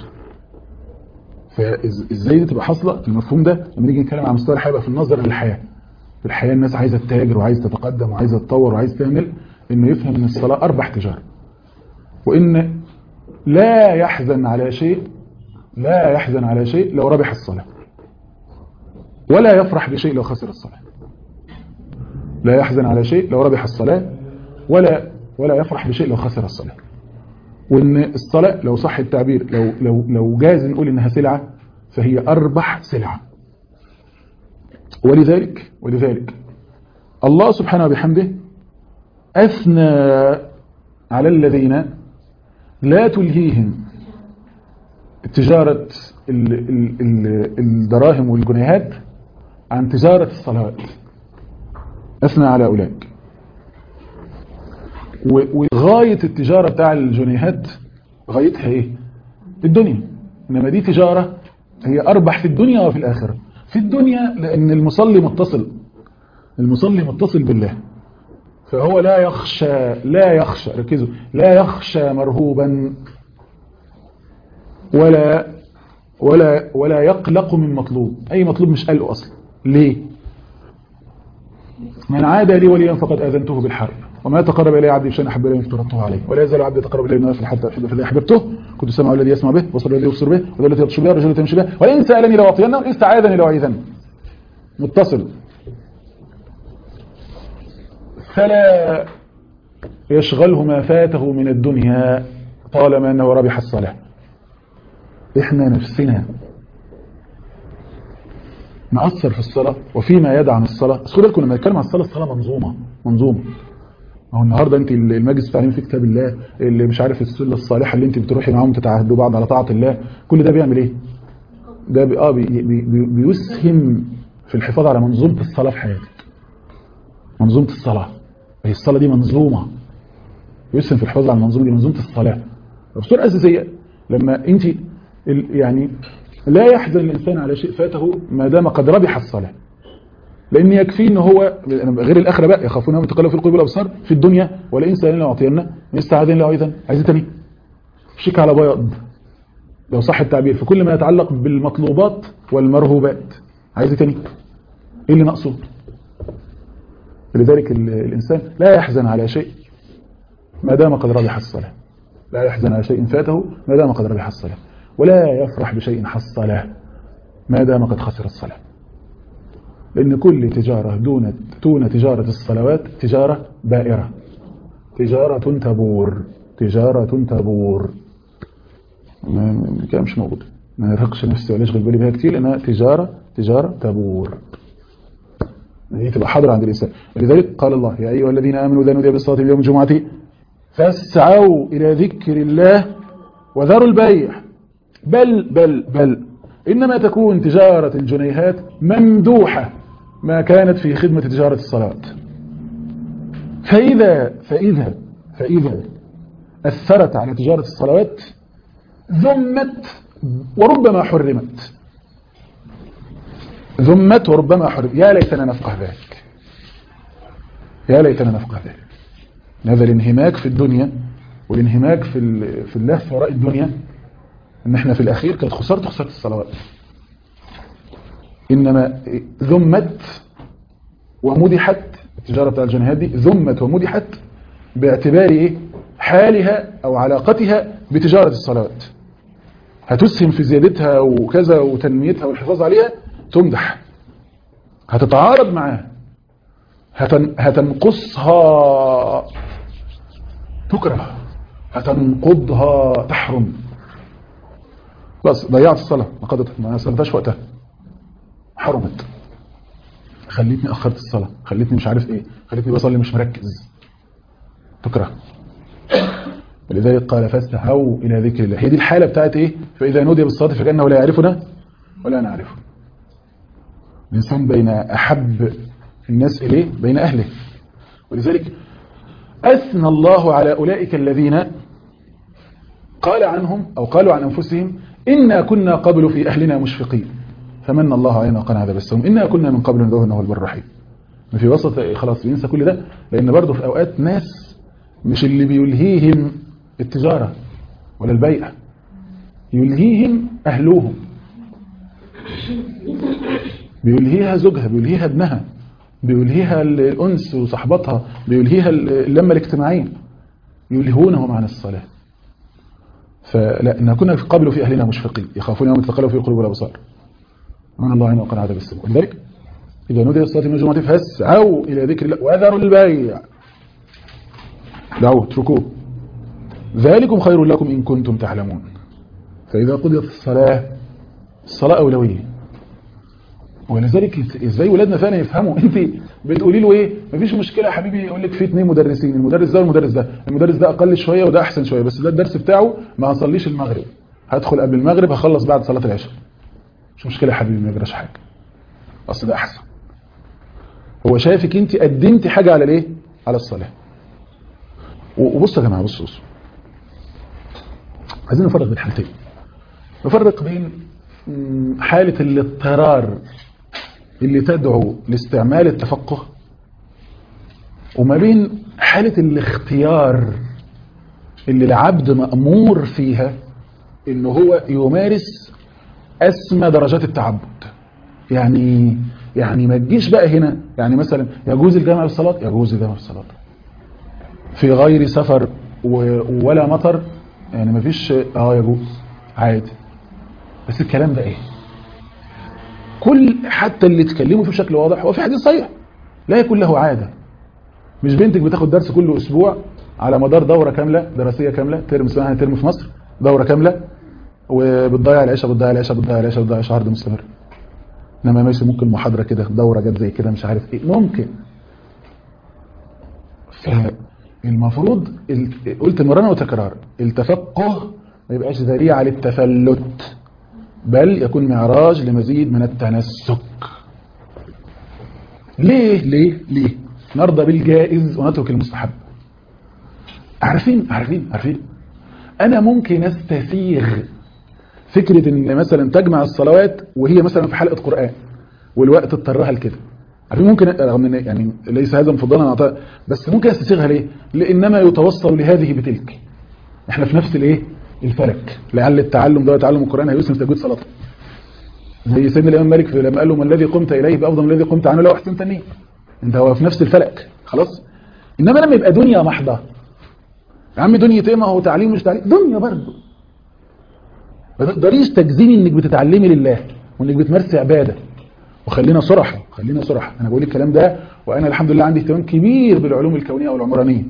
فازاي دي تبقى حاصله المفهوم ده لما نيجي نتكلم عن مستوى الحياه في النظر للحياه في الحياه الناس عايزه تتاجر وعايزه تتقدم وعايزه تطور وعايزه تعمل انه يفهم ان الصلاه اربح تجاره وان لا يحزن على شيء لا يحزن على شيء لو ربح الصلاة ولا يفرح بشيء لو خسر الصلاة لا يحزن على شيء لو ربح الصلاة ولا ولا يفرح بشيء لو خسر الصلاة وان الصلاة لو صح التعبير لو لو لو جاز نقول انها سلعة فهي اربح سلعة ولذلك ولذلك الله سبحانه وبحمده اثنى على الذين لا تلهيهم تجارة الدراهم والجنيهات عن تجارة الصلوات أثنى على أولئك وغاية التجارة بتاع الجنيهات غايتها إيه الدنيا إنما دي تجارة هي أربح في الدنيا وفي الآخرة في الدنيا لأن المصلي متصل المصلي متصل بالله فهو لا يخشى لا يخشى ركزوا لا يخشى مرهوبا ولا ولا ولا يقلق من مطلوب أي مطلوب مش قلقه أصلا ليه من عاد لي وليا فقد آذنته بالحرب وما تقرب إلي عبدي بشيء أحب إلي افترضته عليه ولا يزال عبدي يتقرب إلي بنوافل حتى أحب فإذا أحببته كنت سمع الذي يسمع به وصل الذي يبصر به وذا الذي يبطش به والرجل الذي يمشي به ولئن سألني لأعطينه وإن استعاذني لأعيذنه متصل فلا يشغله ما فاته من الدنيا طالما أنه ربح الصلاة إحنا نفسنا مأثر في الصلاة وفيما يدعم الصلاة بس خد بالكم لما نتكلم عن الصلاة الصلاة منظومة منظومة ما هو النهارده انت المجلس التعليمي في كتاب الله اللي مش عارف السله الصالحه اللي انت بتروحي معاهم تتعهدوا بعض على طاعه الله كل ده بيعمل ايه؟ ده بي اه بي بي بي بيسهم في الحفاظ على منظومه الصلاه في حياتك. منظومه الصلاه هي الصلاه دي منظومه يسهم في الحفاظ على المنظومه دي منظومه الصلاه. بصوره اساسيه لما انت ال- يعني لا يحزن الانسان على شيء فاته ما دام قد ربح الصلاه. لان يكفي ان هو غير الاخره بقى يخافون يوم تقلب في القلوب والابصار في الدنيا ولئن سالنا لاعطينا يستعاذن لاعيذن عايز تاني شيك على بياض لو صح التعبير في كل ما يتعلق بالمطلوبات والمرهوبات عايز تاني ايه اللي ناقصه لذلك ال- الانسان لا يحزن على شيء ما دام قد ربح الصلاه لا يحزن على شيء فاته ما دام قد ربح الصلاه ولا يفرح بشيء حصله ما دام قد خسر الصلاه لأن كل تجارة دون دون تجارة الصلوات تجارة بائرة تجارة تبور تجارة تبور ما- ما- كده مش موجود ما يرهقش نفسي ولا يشغل بالي بها كتير لأنها تجارة تجارة تبور هي تبقى حاضرة عند الإنسان لذلك قال الله يا أيها الذين آمنوا إذا نودي بالصلاة في يوم الجمعة فاسعوا إلى ذكر الله وذروا البيع بل بل بل إنما تكون تجارة الجنيهات ممدوحة ما كانت في خدمة تجارة الصلاة فإذا فإذا فإذا أثرت على تجارة الصلوات ذمت وربما حرمت ذمت وربما حرمت يا ليتنا نفقه ذلك يا ليتنا نفقه ذلك هذا الانهماك في الدنيا والانهماك في ال- في اللهف وراء الدنيا ان احنا في الاخير كانت خسارة خسارة الصلوات انما ذمت ومدحت التجارة بتاع الجنيهات دي ذمت ومدحت باعتبار ايه حالها او علاقتها بتجارة الصلوات هتسهم في زيادتها وكذا وتنميتها والحفاظ عليها تمدح هتتعارض معاها هتن هتنقصها تكره هتنقضها تحرم بس ضيعت الصلاة ما قضت ما صلتهاش وقتها حرمت خليتني أخرت الصلاة خليتني مش عارف ايه خليتني بصلي مش مركز تكره ولذلك قال فاستحوا إلى ذكر الله هي دي الحالة بتاعت ايه فإذا نودي بالصلاة فكأنه لا يعرفنا ولا نعرفه الإنسان بين أحب الناس إليه بين أهله ولذلك أثنى الله على أولئك الذين قال عنهم أو قالوا عن أنفسهم إنا كنا قبل في أهلنا مشفقين فمن الله علينا وقنا عذاب السوم إنا كنا من قبل ندعوه إنه البر الرحيم ما في وسط خلاص بينسى كل ده لأن برضه في أوقات ناس مش اللي بيلهيهم التجارة ولا البيع يلهيهم أهلوهم بيلهيها زوجها بيلهيها ابنها بيلهيها الأنس وصحبتها بيلهيها اللمة الاجتماعية يلهونهم عن الصلاة فلا إن كنا في قبل في أهلنا مشفقين يخافون يوم تتقلب في القلوب والأبصار من الله عنا وقنا عذاب السماء ولذلك إذا نودي الصلاة من الجمعة فاسعوا إلى ذكر الله وذروا البيع دعوه اتركوه ذلكم خير لكم إن كنتم تعلمون فإذا قضيت الصلاة الصلاة أولوية ولذلك ازاي ولادنا فعلا يفهموا انت بتقولي له ايه مفيش مشكله يا حبيبي يقول لك في اثنين مدرسين المدرس ده والمدرس ده المدرس ده اقل شويه وده احسن شويه بس ده الدرس بتاعه ما هصليش المغرب هدخل قبل المغرب هخلص بعد صلاه العشاء مش مشكله يا حبيبي ما يجراش حاجه اصل ده احسن هو شايفك انت قدمتي حاجه على الايه على الصلاه وبصوا يا جماعه بصوا بصوا عايزين نفرق بين حالتين نفرق بين حالة الاضطرار اللي تدعو لاستعمال التفقه وما بين حالة الاختيار اللي العبد مأمور فيها انه هو يمارس اسمى درجات التعبد يعني يعني ما تجيش بقى هنا يعني مثلا يجوز الجامع بالصلاة يجوز الجامع بالصلاة في غير سفر ولا مطر يعني ما فيش اه يجوز عادي بس الكلام ده ايه كل حتى اللي تكلموا فيه بشكل واضح هو في حديث صحيح لا يكون له عادة مش بنتك بتاخد درس كل اسبوع على مدار دورة كاملة دراسية كاملة ترم اسمها ترم في مصر دورة كاملة وبتضيع العشاء بتضيع العشاء بتضيع العشاء بتضيع العشاء عرض مستمر انما ماشي ممكن محاضره كده دوره جت زي كده مش عارف ايه ممكن فالمفروض ال- قلت مرارا وتكرارا التفقه ما يبقاش ذريعه للتفلت بل يكون معراج لمزيد من التنسك ليه ليه ليه نرضى بالجائز ونترك المستحب عارفين عارفين عارفين انا ممكن استسيغ فكرة ان مثلا تجمع الصلوات وهي مثلا في حلقة قرآن والوقت اضطرها لكده عارفين ممكن رغم ان يعني ليس هذا مفضلا عطاء بس ممكن استسيغها ليه لانما يتوصل لهذه بتلك احنا في نفس الايه الفلك لعل التعلم ده تعلم القرآن هيسلم تجويد صلاته زي سيدنا الامام مالك في- لما قال له ما الذي قمت اليه بافضل من الذي قمت عنه لو احسنت النيه انت هو في نفس الفلك خلاص انما لما يبقى دنيا محضه يا عم دنيا ايه ما هو تعليم مش تعليم دنيا برضه ما تقدريش تجزيني انك بتتعلمي لله وانك بتمارسي عباده وخلينا صرحة خلينا صرحة انا بقول الكلام ده وانا الحمد لله عندي اهتمام كبير بالعلوم الكونيه والعمرانيه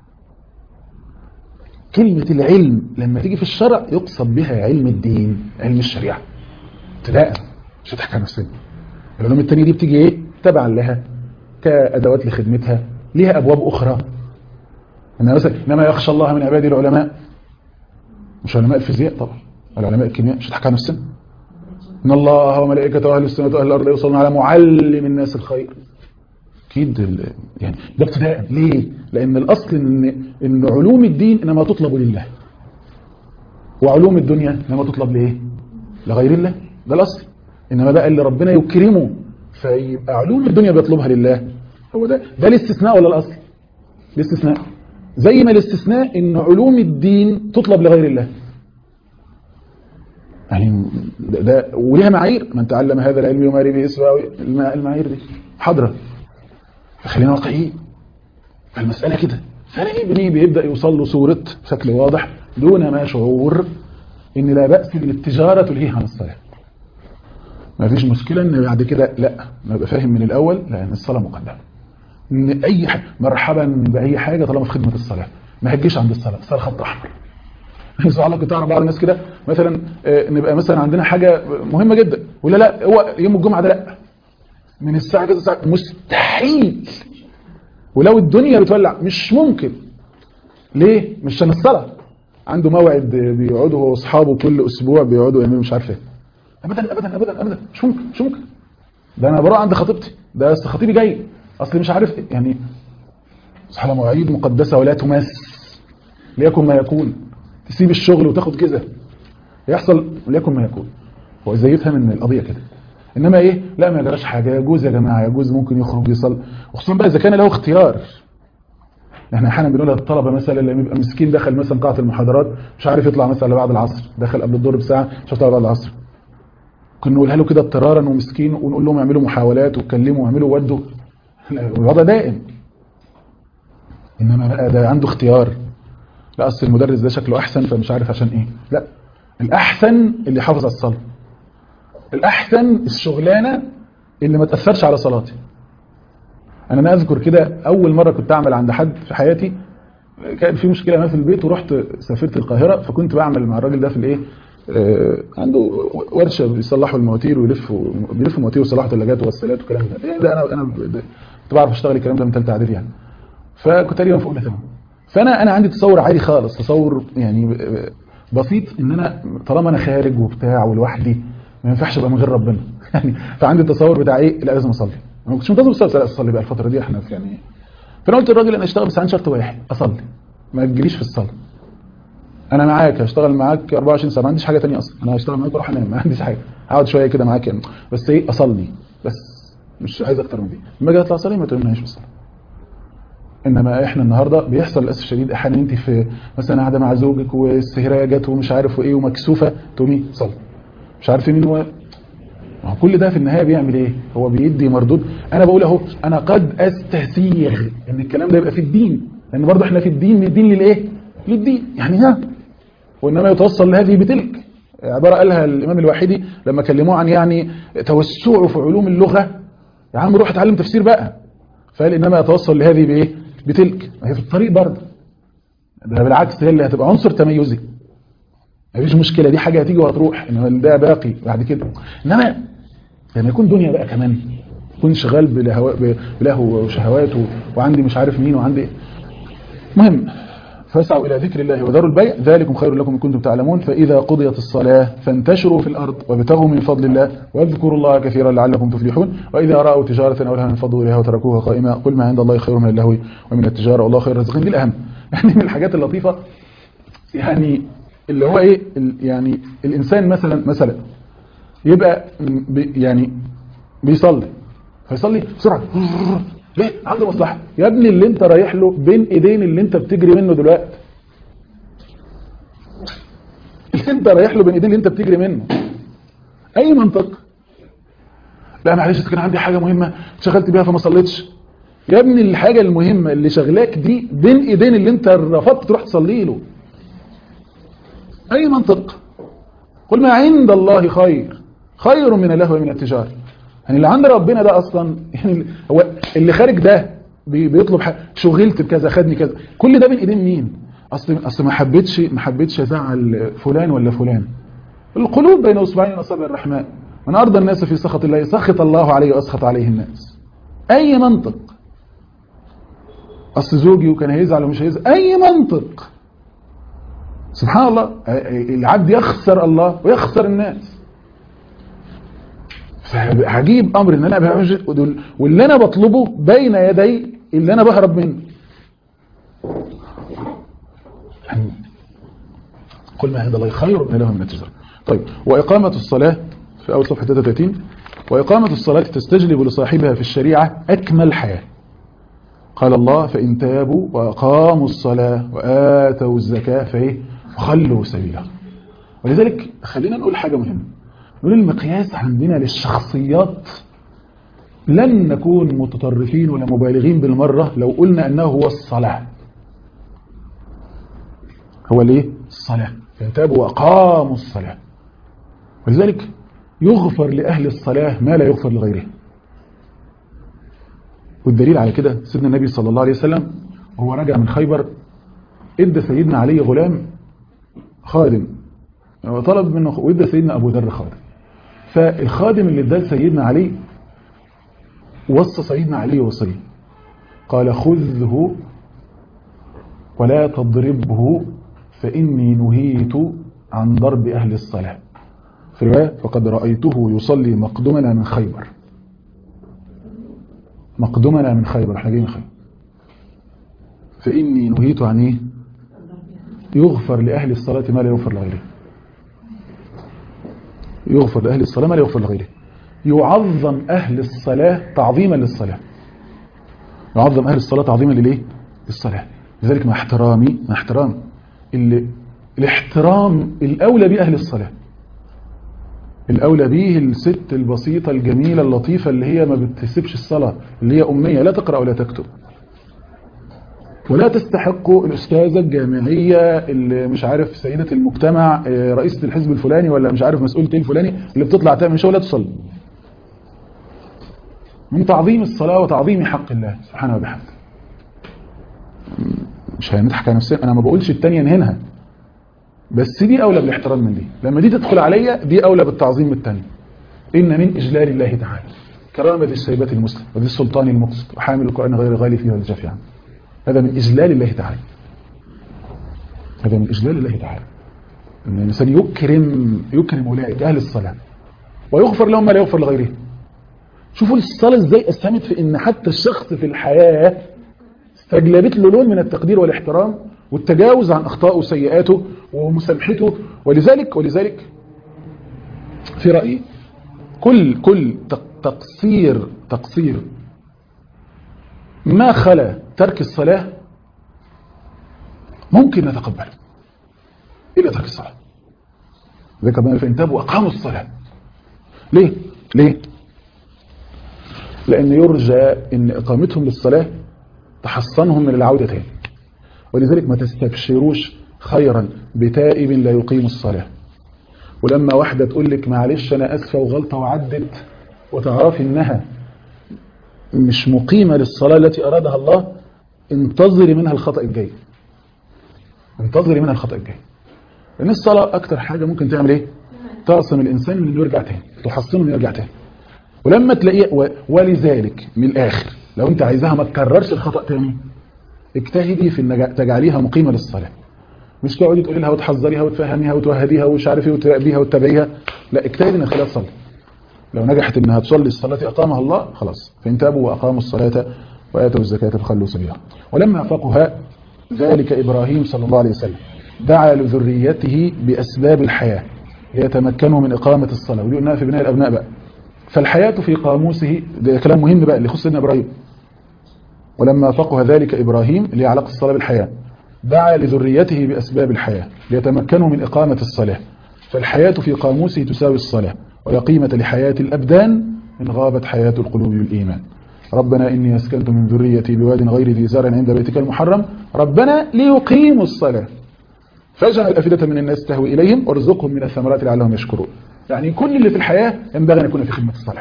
كلمة العلم لما تيجي في الشرع يقصد بها علم الدين علم الشريعة ابتداء مش هتحكي نفسنا العلوم التانية دي بتيجي ايه تبعا لها كأدوات لخدمتها ليها أبواب أخرى إنما مثلا إنما يخشى الله من عباده العلماء مش علماء الفيزياء طبعا العلماء الكيمياء مش هتحكي نفسنا إن الله وملائكته أهل السماوات وأهل الأرض يصلون على معلم الناس الخير أكيد ال- يعني ده ابتداء ليه؟ لأن الأصل إن إن علوم الدين إنما تطلب لله وعلوم الدنيا إنما تطلب لإيه؟ لغير الله ده الأصل إنما بقى اللي ربنا يكرمه فيبقى علوم الدنيا بيطلبها لله هو ده ده الاستثناء ولا الأصل؟ الاستثناء زي ما الاستثناء إن علوم الدين تطلب لغير الله يعني ده, ده وليها معايير من تعلم هذا العلم يماري به اسمه المعايير دي حاضره فخلينا واقعيين فالمسألة كده فأنا ابني بيبدأ يوصل له صورة بشكل واضح دون ما شعور إن لا بأس بالتجارة تلهيه عن الصلاة ما فيش مشكلة إن بعد كده لا نبقى فاهم من الأول لأن الصلاة مقدمة إن أي حاجة مرحبا بأي حاجة طالما في خدمة الصلاة ما هتجيش عند الصلاة الصلاة خط أحمر سبحان الله كنت أعرف بعض الناس كده مثلا آه، نبقى مثلا عندنا حاجة مهمة جدا ولا لا هو يوم الجمعة ده لا من الساعة كده الساعة مستحيل ولو الدنيا بتولع مش ممكن ليه مش عشان الصلاه عنده موعد بيقعدوا هو واصحابه كل اسبوع بيقعدوا يعملوا مش عارف ايه ابدا ابدا ابدا ابدا مش ممكن مش ممكن ده انا بروح عند خطيبتي ده اصل خطيبي جاي اصل مش عارف إيه. يعني سبحان الله مواعيد مقدسه ولا تمس ليكن ما يكون تسيب الشغل وتاخد كذا يحصل ليكن ما يكون هو ازاي يفهم ان القضيه كده انما ايه لا ما جراش حاجه يجوز يا جماعه يجوز ممكن يخرج يصلي وخصوصا بقى اذا كان له اختيار احنا احيانا بنقول للطلبه مثلا لما يبقى مسكين دخل مثلا قاعه المحاضرات مش عارف يطلع مثلا بعد العصر دخل قبل الظهر بساعه مش عارف يطلع بعد العصر كنا نقولها له كده اضطرارا ومسكين ونقول لهم اعملوا محاولات واتكلموا واعملوا ودوا الوضع دائم انما بقى ده عنده اختيار لا اصل المدرس ده شكله احسن فمش عارف عشان ايه لا الاحسن اللي يحافظ على الصلاه الاحسن الشغلانه اللي ما تاثرش على صلاتي انا انا اذكر كده اول مره كنت اعمل عند حد في حياتي كان في مشكله ما في البيت ورحت سافرت القاهره فكنت بعمل مع الراجل ده في الايه آه، عنده ورشه بيصلحوا المواتير ويلفوا بيلفوا مواتير ويصلحوا ثلاجات وغسالات والكلام ده إيه ده انا انا ده- كنت بعرف اشتغل الكلام ده من ثالثه اعدادي يعني فكنت تقريبا في اولى ثانوي فانا انا عندي تصور عادي خالص تصور يعني بسيط ان انا طالما انا خارج وبتاع ولوحدي ما ينفعش ابقى من غير ربنا يعني فعندي التصور بتاع ايه لا لازم اصلي انا ما كنتش منتظم الصلاه لا اصلي بقى الفتره دي احنا في يعني فانا قلت للراجل انا اشتغل بس عندي شرط واحد اصلي ما تجيليش في الصلاه انا معاك هشتغل معاك 24 ساعه ما عنديش حاجه ثانيه اصلا انا هشتغل معاك واروح انام ما عنديش حاجه هقعد شويه كده معاك يعني بس ايه اصلي بس مش عايز اكتر من دي لما اجي اطلع اصلي ما تقولناش في الصلاه انما احنا النهارده بيحصل للاسف الشديد احيانا انت في مثلا قاعده مع زوجك والسهريه جت ومش عارف وايه ومكسوفه تقومي صلي مش عارف مين هو ما هو كل ده في النهايه بيعمل ايه هو بيدي مردود انا بقول اهو انا قد استسيغ ان الكلام ده يبقى في الدين لان برضه احنا في الدين من الدين للايه للدين يعني ها وانما يتوصل لهذه بتلك عباره قالها الامام الواحدي لما كلموه عن يعني توسعه في علوم اللغه يا عم روح اتعلم تفسير بقى فقال انما يتوصل لهذه بايه بتلك ما هي في الطريق برضه ده بالعكس هي اللي هتبقى عنصر تميزي مفيش مشكله دي حاجه هتيجي وهتروح انما ده باقي بعد كده انما يعني يكون دنيا بقى كمان يكون شغال بلهو بلهو وشهوات وعندي مش عارف مين وعندي مهم فاسعوا إلى ذكر الله وذروا البيع ذلكم خير لكم إن كنتم تعلمون فإذا قضيت الصلاة فانتشروا في الأرض وابتغوا من فضل الله واذكروا الله كثيرا لعلكم تفلحون وإذا رأوا تجارة أو لها انفضوا إليها وتركوها قائمة قل ما عند الله خير من اللهو ومن التجارة والله خير الرزقين دي الأهم يعني من الحاجات اللطيفة يعني اللي هو إيه يعني الإنسان مثلا مثلا يبقى بي يعني بيصلي فيصلي بسرعة ليه عنده مصلحة يا ابني اللي انت رايح له بين ايدين اللي انت بتجري منه دلوقتي اللي انت رايح له بين ايدين اللي انت بتجري منه اي منطق لا معلش كان عندي حاجة مهمة شغلت بيها فما صليتش يا ابني الحاجة المهمة اللي شغلاك دي بين ايدين اللي انت رفضت تروح تصلي له اي منطق قل ما عند الله خير خير من اللهو ومن التجارة يعني اللي عند ربنا ده اصلا يعني هو اللي خارج ده بيطلب حاجة شغلت بكذا خدني كذا كل ده بين ايدين مين اصل اصل ما حبيتش ما حبيتش ازعل فلان ولا فلان القلوب بين اصبعين من اصابع الرحمن من ارضى الناس في سخط الله سخط الله عليه واسخط عليه الناس اي منطق اصل زوجي وكان هيزعل ومش هيزعل اي منطق سبحان الله العبد يخسر الله ويخسر الناس فعجيب امر ان انا بعمل واللي انا بطلبه بين يدي اللي انا بهرب منه قل ما عند الله خير من له من التجاره طيب واقامه الصلاه في اول صفحه 33 واقامه الصلاه تستجلب لصاحبها في الشريعه اكمل حياه قال الله فان تابوا واقاموا الصلاه واتوا الزكاه فايه فخلوا سبيله ولذلك خلينا نقول حاجه مهمه نقول المقياس عندنا للشخصيات لن نكون متطرفين ولا مبالغين بالمرة لو قلنا أنه هو الصلاة هو ليه؟ الصلاة فانتابوا وأقاموا الصلاة ولذلك يغفر لأهل الصلاة ما لا يغفر لغيره والدليل على كده سيدنا النبي صلى الله عليه وسلم وهو راجع من خيبر ادى سيدنا علي غلام خادم وطلب منه وادى سيدنا أبو ذر خادم فالخادم اللي اداه سيدنا علي وصى سيدنا علي وصيه قال خذه ولا تضربه فإني نهيت عن ضرب أهل الصلاة في رواية فقد رأيته يصلي مقدمنا من خيبر مقدمنا من خيبر احنا جايين من خيبر فإني نهيت عن ايه يغفر لأهل الصلاة ما لا يغفر لغيره يغفر لأهل الصلاة ما لا يغفر لغيره يعظم أهل الصلاة تعظيما للصلاة يعظم أهل الصلاة تعظيما لليه للصلاة لذلك مع احترامي مع احترام اللي الاحترام الأولى بأهل الصلاة الأولى به الست البسيطة الجميلة اللطيفة اللي هي ما بتسيبش الصلاة اللي هي أمية لا تقرأ ولا تكتب ولا تستحق الأستاذة الجامعية اللي مش عارف سيدة المجتمع رئيسة الحزب الفلاني ولا مش عارف مسؤولة الفلاني اللي بتطلع تعمل شغل لا تصلي من تعظيم الصلاة وتعظيم حق الله سبحانه وبحمده مش هنضحك على نفسنا انا ما بقولش التانية نهنها بس دي اولى بالاحترام من دي لما دي تدخل عليا دي اولى بالتعظيم من التانية ان من اجلال الله تعالى كرامة السيبات المسلم وذي السلطان المقسط وحامل القرآن غير غالي فيه والجافي عنه هذا من إجلال الله تعالى هذا من إجلال الله تعالى أن الإنسان يكرم يكرم أولئك أهل الصلاة ويغفر لهم ما لا يغفر لغيره شوفوا الصلاة ازاي أسهمت في أن حتى الشخص في الحياة استجلبت له لون من التقدير والاحترام والتجاوز عن أخطائه وسيئاته ومسامحته ولذلك ولذلك في رأيي كل كل تقصير تقصير ما خلا ترك الصلاة ممكن نتقبله إلا ترك الصلاة ذلك ما فانتبوا وأقاموا الصلاة ليه؟ ليه؟ لأن يرجى أن إقامتهم للصلاة تحصنهم من العودة تاني ولذلك ما تستبشروش خيرا بتائب لا يقيم الصلاة ولما واحدة تقول لك معلش أنا أسفة وغلطة وعدت وتعرفي إنها مش مقيمة للصلاة التي أرادها الله انتظري منها الخطأ الجاي انتظري منها الخطأ الجاي لأن الصلاة أكتر حاجة ممكن تعمل إيه تعصم الإنسان من إنه يرجع تاني تحصنه من يرجع تاني ولما تلاقيه و- ولذلك من الاخر لو انت عايزاها ما تكررش الخطا تاني اجتهدي في ان تجعليها مقيمه للصلاه مش تقعدي تقولي لها وتحذريها وتفهميها وتوهديها ومش عارف ايه وتراقبيها وتتابعيها لا اجتهدي ان خليها تصلي لو نجحت انها تصلي الصلاه اقامها الله خلاص فان تابوا واقاموا الصلاه واتوا الزكاه فخلوا سبيلها ولما فقها ذلك ابراهيم صلى الله عليه وسلم دعا لذريته باسباب الحياه ليتمكنوا من اقامه الصلاه ودي قلناها في بناء الابناء بقى فالحياه في قاموسه ده كلام مهم بقى اللي يخص سيدنا ابراهيم ولما فقه ذلك إبراهيم اللي هي علاقة الصلاة بالحياة دعا لذريته بأسباب الحياة ليتمكنوا من إقامة الصلاة فالحياة في قاموسه تساوي الصلاة ولا قيمة لحياة الأبدان إن غابت حياة القلوب بالإيمان ربنا إني أسكنت من ذريتي بواد غير ذي زرع عند بيتك المحرم ربنا ليقيموا الصلاة فاجعل أفئدة من الناس تهوي إليهم وارزقهم من الثمرات لعلهم يشكرون يعني كل اللي في الحياة ينبغي أن يكون في خدمة الصلاة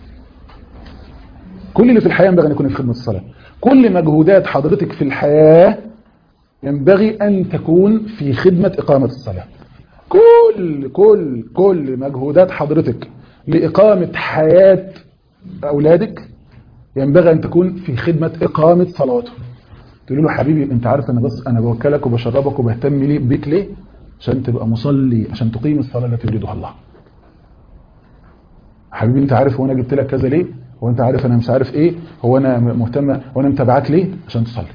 كل اللي في الحياة ينبغي أن يكون في خدمة الصلاة كل مجهودات حضرتك في الحياة ينبغي أن تكون في خدمة إقامة الصلاة كل كل كل مجهودات حضرتك لإقامة حياة أولادك ينبغي أن تكون في خدمة إقامة صلاتهم تقول له حبيبي أنت عارف أنا بس أنا بوكلك وبشربك وبهتم لي بك ليه عشان تبقى مصلي عشان تقيم الصلاة التي يريدها الله حبيبي انت عارف هو انا جبت لك كذا ليه هو انت عارف انا مش عارف ايه هو انا مهتمه وانا متابعاك ليه عشان تصلي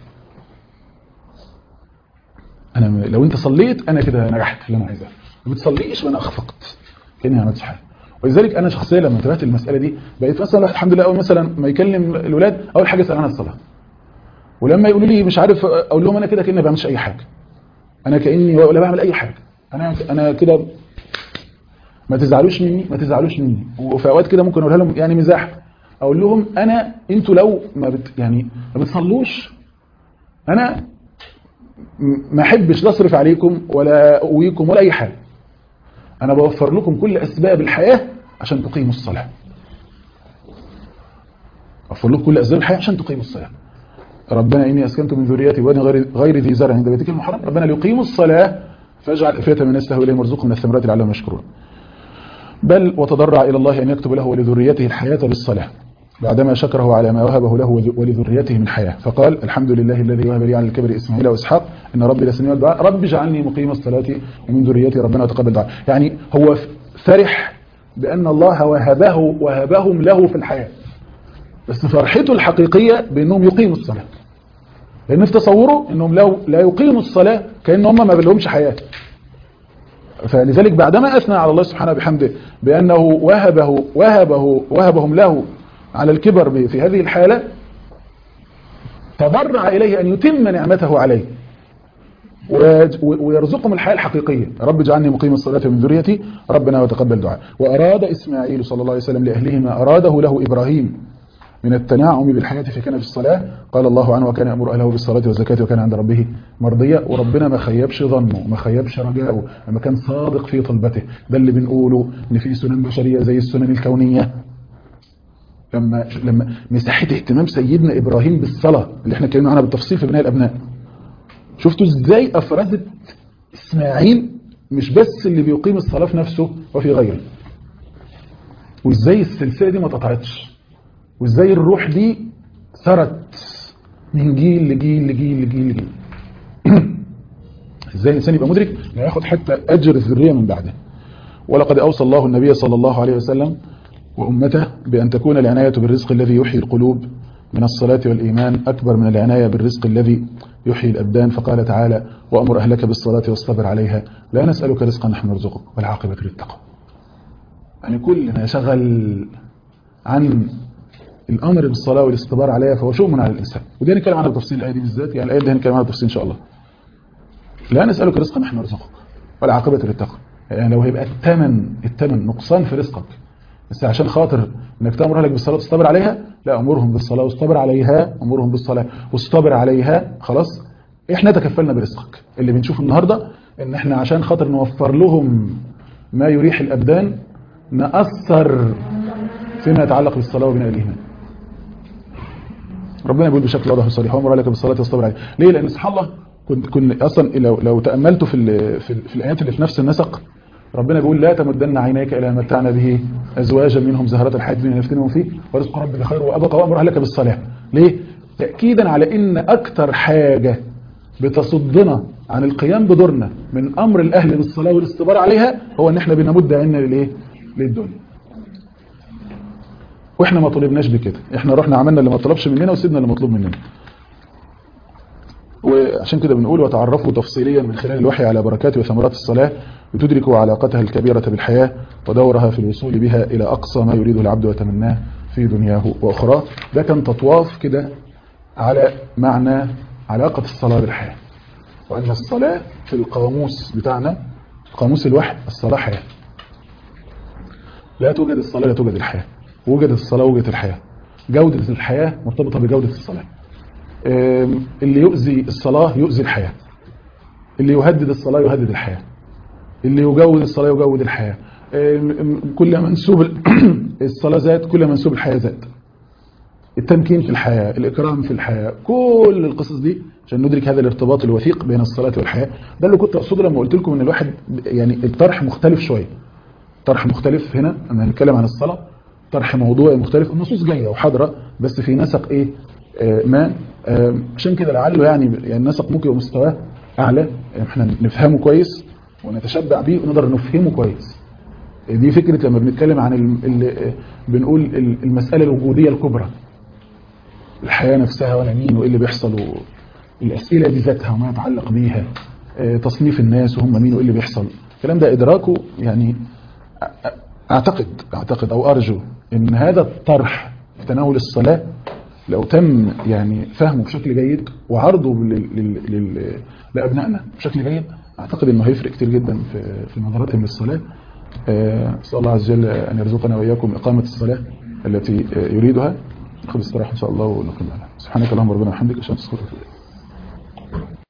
انا م- لو انت صليت انا كده نجحت في اللي انا عايزاه ما بتصليش وانا اخفقت كاني ما عملتش حاجه ولذلك انا شخصيا لما انتبهت المساله دي بقيت مثلا الواحد الحمد لله اول مثلا ما يكلم الاولاد اول حاجه اسال عنها الصلاه ولما يقولوا لي مش عارف اقول لهم انا كده كاني ما بعملش اي حاجه انا كاني ولا بعمل اي حاجه انا انا كده ما تزعلوش مني ما تزعلوش مني وفي اوقات كده ممكن اقولها لهم يعني مزاح اقول لهم انا انتوا لو ما بت يعني ما بتصلوش انا م- ما احبش لا اصرف عليكم ولا اقويكم ولا اي حاجه انا بوفر لكم كل اسباب الحياه عشان تقيموا الصلاه اوفر لكم كل اسباب الحياه عشان تقيموا الصلاه ربنا اني اسكنت من ذريتي وادي غير غير ذي زرع عند بيتك المحرم ربنا ليقيموا الصلاه فاجعل افئده من الناس تهوي اليهم وارزقهم من الثمرات لعلهم يشكرون بل وتضرع إلى الله أن يكتب له ولذريته الحياة بالصلاة بعدما شكره على ما وهبه له ولذريته من حياة فقال الحمد لله الذي وهب لي على الكبر إسماعيل وإسحاق إن ربي لسميع الدعاء رب اجعلني مقيم الصلاة ومن ذريتي ربنا وتقبل دعاء يعني هو فرح بأن الله وهبه وهبهم له في الحياة بس فرحته الحقيقية بأنهم يقيموا الصلاة لأن في تصوره أنهم لو لا يقيموا الصلاة كأن هم ما بلهمش حياة فلذلك بعدما أثنى على الله سبحانه بحمده بأنه وهبه وهبه وهبهم له على الكبر في هذه الحالة تضرع إليه أن يتم نعمته عليه ويرزقهم الحياة الحقيقية رب اجعلني مقيم الصلاة من ذريتي ربنا وتقبل دعاء وأراد إسماعيل صلى الله عليه وسلم لأهله ما أراده له إبراهيم من التناعم بالحياة في كان في الصلاة قال الله عنه وكان يأمر أهله بالصلاة والزكاة وكان عند ربه مرضية وربنا ما خيبش ظنه ما خيبش رجاءه لما كان صادق في طلبته ده اللي بنقوله ان في سنن بشرية زي السنن الكونية لما لما مساحة اهتمام سيدنا إبراهيم بالصلاة اللي احنا اتكلمنا عنها بالتفصيل في بناء الأبناء شفتوا ازاي أفردت إسماعيل مش بس اللي بيقيم الصلاة في نفسه وفي غيره وازاي السلسلة دي ما تقطعتش وازاي الروح دي ثرت من جيل لجيل لجيل لجيل لجيل ازاي الانسان يبقى مدرك لا ياخد حتى اجر الذريه من بعده ولقد اوصى الله النبي صلى الله عليه وسلم وامته بان تكون العنايه بالرزق الذي يحيي القلوب من الصلاة والإيمان أكبر من العناية بالرزق الذي يحيي الأبدان فقال تعالى وأمر أهلك بالصلاة واصطبر عليها لا نسألك رزقا نحن نرزقك والعاقبة للتقوى يعني كل ما شغل عن الامر بالصلاه والاستبار عليها فهو شؤم على الانسان ودي هنتكلم عنها بتفصيل الايه دي بالذات يعني الايه دي هنتكلم عنها بتفصيل ان شاء الله لا نسالك رزقا نحن نرزقك والعاقبه للتقوى يعني لو هيبقى الثمن الثمن نقصان في رزقك بس عشان خاطر انك تامر اهلك بالصلاه واصطبر عليها لا امرهم بالصلاه واصطبر عليها امرهم بالصلاه واصطبر عليها خلاص احنا تكفلنا برزقك اللي بنشوفه النهارده ان احنا عشان خاطر نوفر لهم ما يريح الابدان ناثر فيما يتعلق بالصلاه وبناء الايمان ربنا بيقول بشكل واضح وصريح وامر عليك بالصلاه واصطبر عليها ليه لان سبحان الله كنت كنت اصلا لو لو تاملتوا في ال في, ال في الايات اللي في نفس النسق ربنا بيقول لا تمدن عينيك الى ما متعنا به ازواجا منهم زهرة الحياة الدنيا نفتنهم فيه ورزق ربك خير وابقى وامر اهلك بالصلاة ليه تاكيدا على ان اكتر حاجة بتصدنا عن القيام بدورنا من امر الاهل بالصلاة والاستبار عليها هو ان احنا بنمد عيننا للايه للدنيا واحنا ما طلبناش بكده احنا رحنا عملنا اللي ما طلبش مننا وسيبنا اللي مطلوب مننا وعشان كده بنقول وتعرفوا تفصيليا من خلال الوحي على بركات وثمرات الصلاة لتدركوا علاقتها الكبيرة بالحياة ودورها في الوصول بها إلى أقصى ما يريده العبد ويتمناه في دنياه وأخراه ده كان تطواف كده على معنى علاقة الصلاة بالحياة وأن الصلاة في القاموس بتاعنا قاموس الوحي الصلاة حياة لا توجد الصلاة لا توجد الحياة وجدت الصلاة وجدت الحياة جودة الحياة مرتبطة بجودة الصلاة اللي يؤذي الصلاة يؤذي الحياة اللي يهدد الصلاة يهدد الحياة اللي يجود الصلاة يجود الحياة كل منسوب الصلاة زاد كل منسوب الحياة زاد التمكين في الحياة الإكرام في الحياة كل القصص دي عشان ندرك هذا الارتباط الوثيق بين الصلاة والحياة ده اللي كنت أقصده لما قلت لكم ان الواحد يعني الطرح مختلف شوية طرح مختلف هنا أنا هنتكلم عن الصلاة طرح موضوعي مختلف النصوص جاية وحاضرة بس في نسق إيه آه ما آه عشان كده لعله يعني يعني النسق ممكن يبقى مستواه أعلى احنا نفهمه كويس ونتشبع بيه ونقدر نفهمه كويس دي فكرة لما بنتكلم عن ال بنقول المسألة الوجودية الكبرى الحياة نفسها ولا مين وإيه اللي بيحصل الأسئلة دي ذاتها وما يتعلق بيها تصنيف الناس وهم مين وإيه اللي بيحصل الكلام ده إدراكه يعني أعتقد أعتقد أو أرجو إن هذا الطرح في تناول الصلاة لو تم يعني فهمه بشكل جيد وعرضه لأبنائنا بشكل جيد أعتقد إنه هيفرق كتير جدا في في نظرتهم للصلاة أسأل الله عز وجل أن يرزقنا وإياكم إقامة الصلاة التي يريدها ناخذ استراحة إن شاء الله ونكمل سبحانك اللهم ربنا وبحمدك أشهد أن لا إله إلا أنت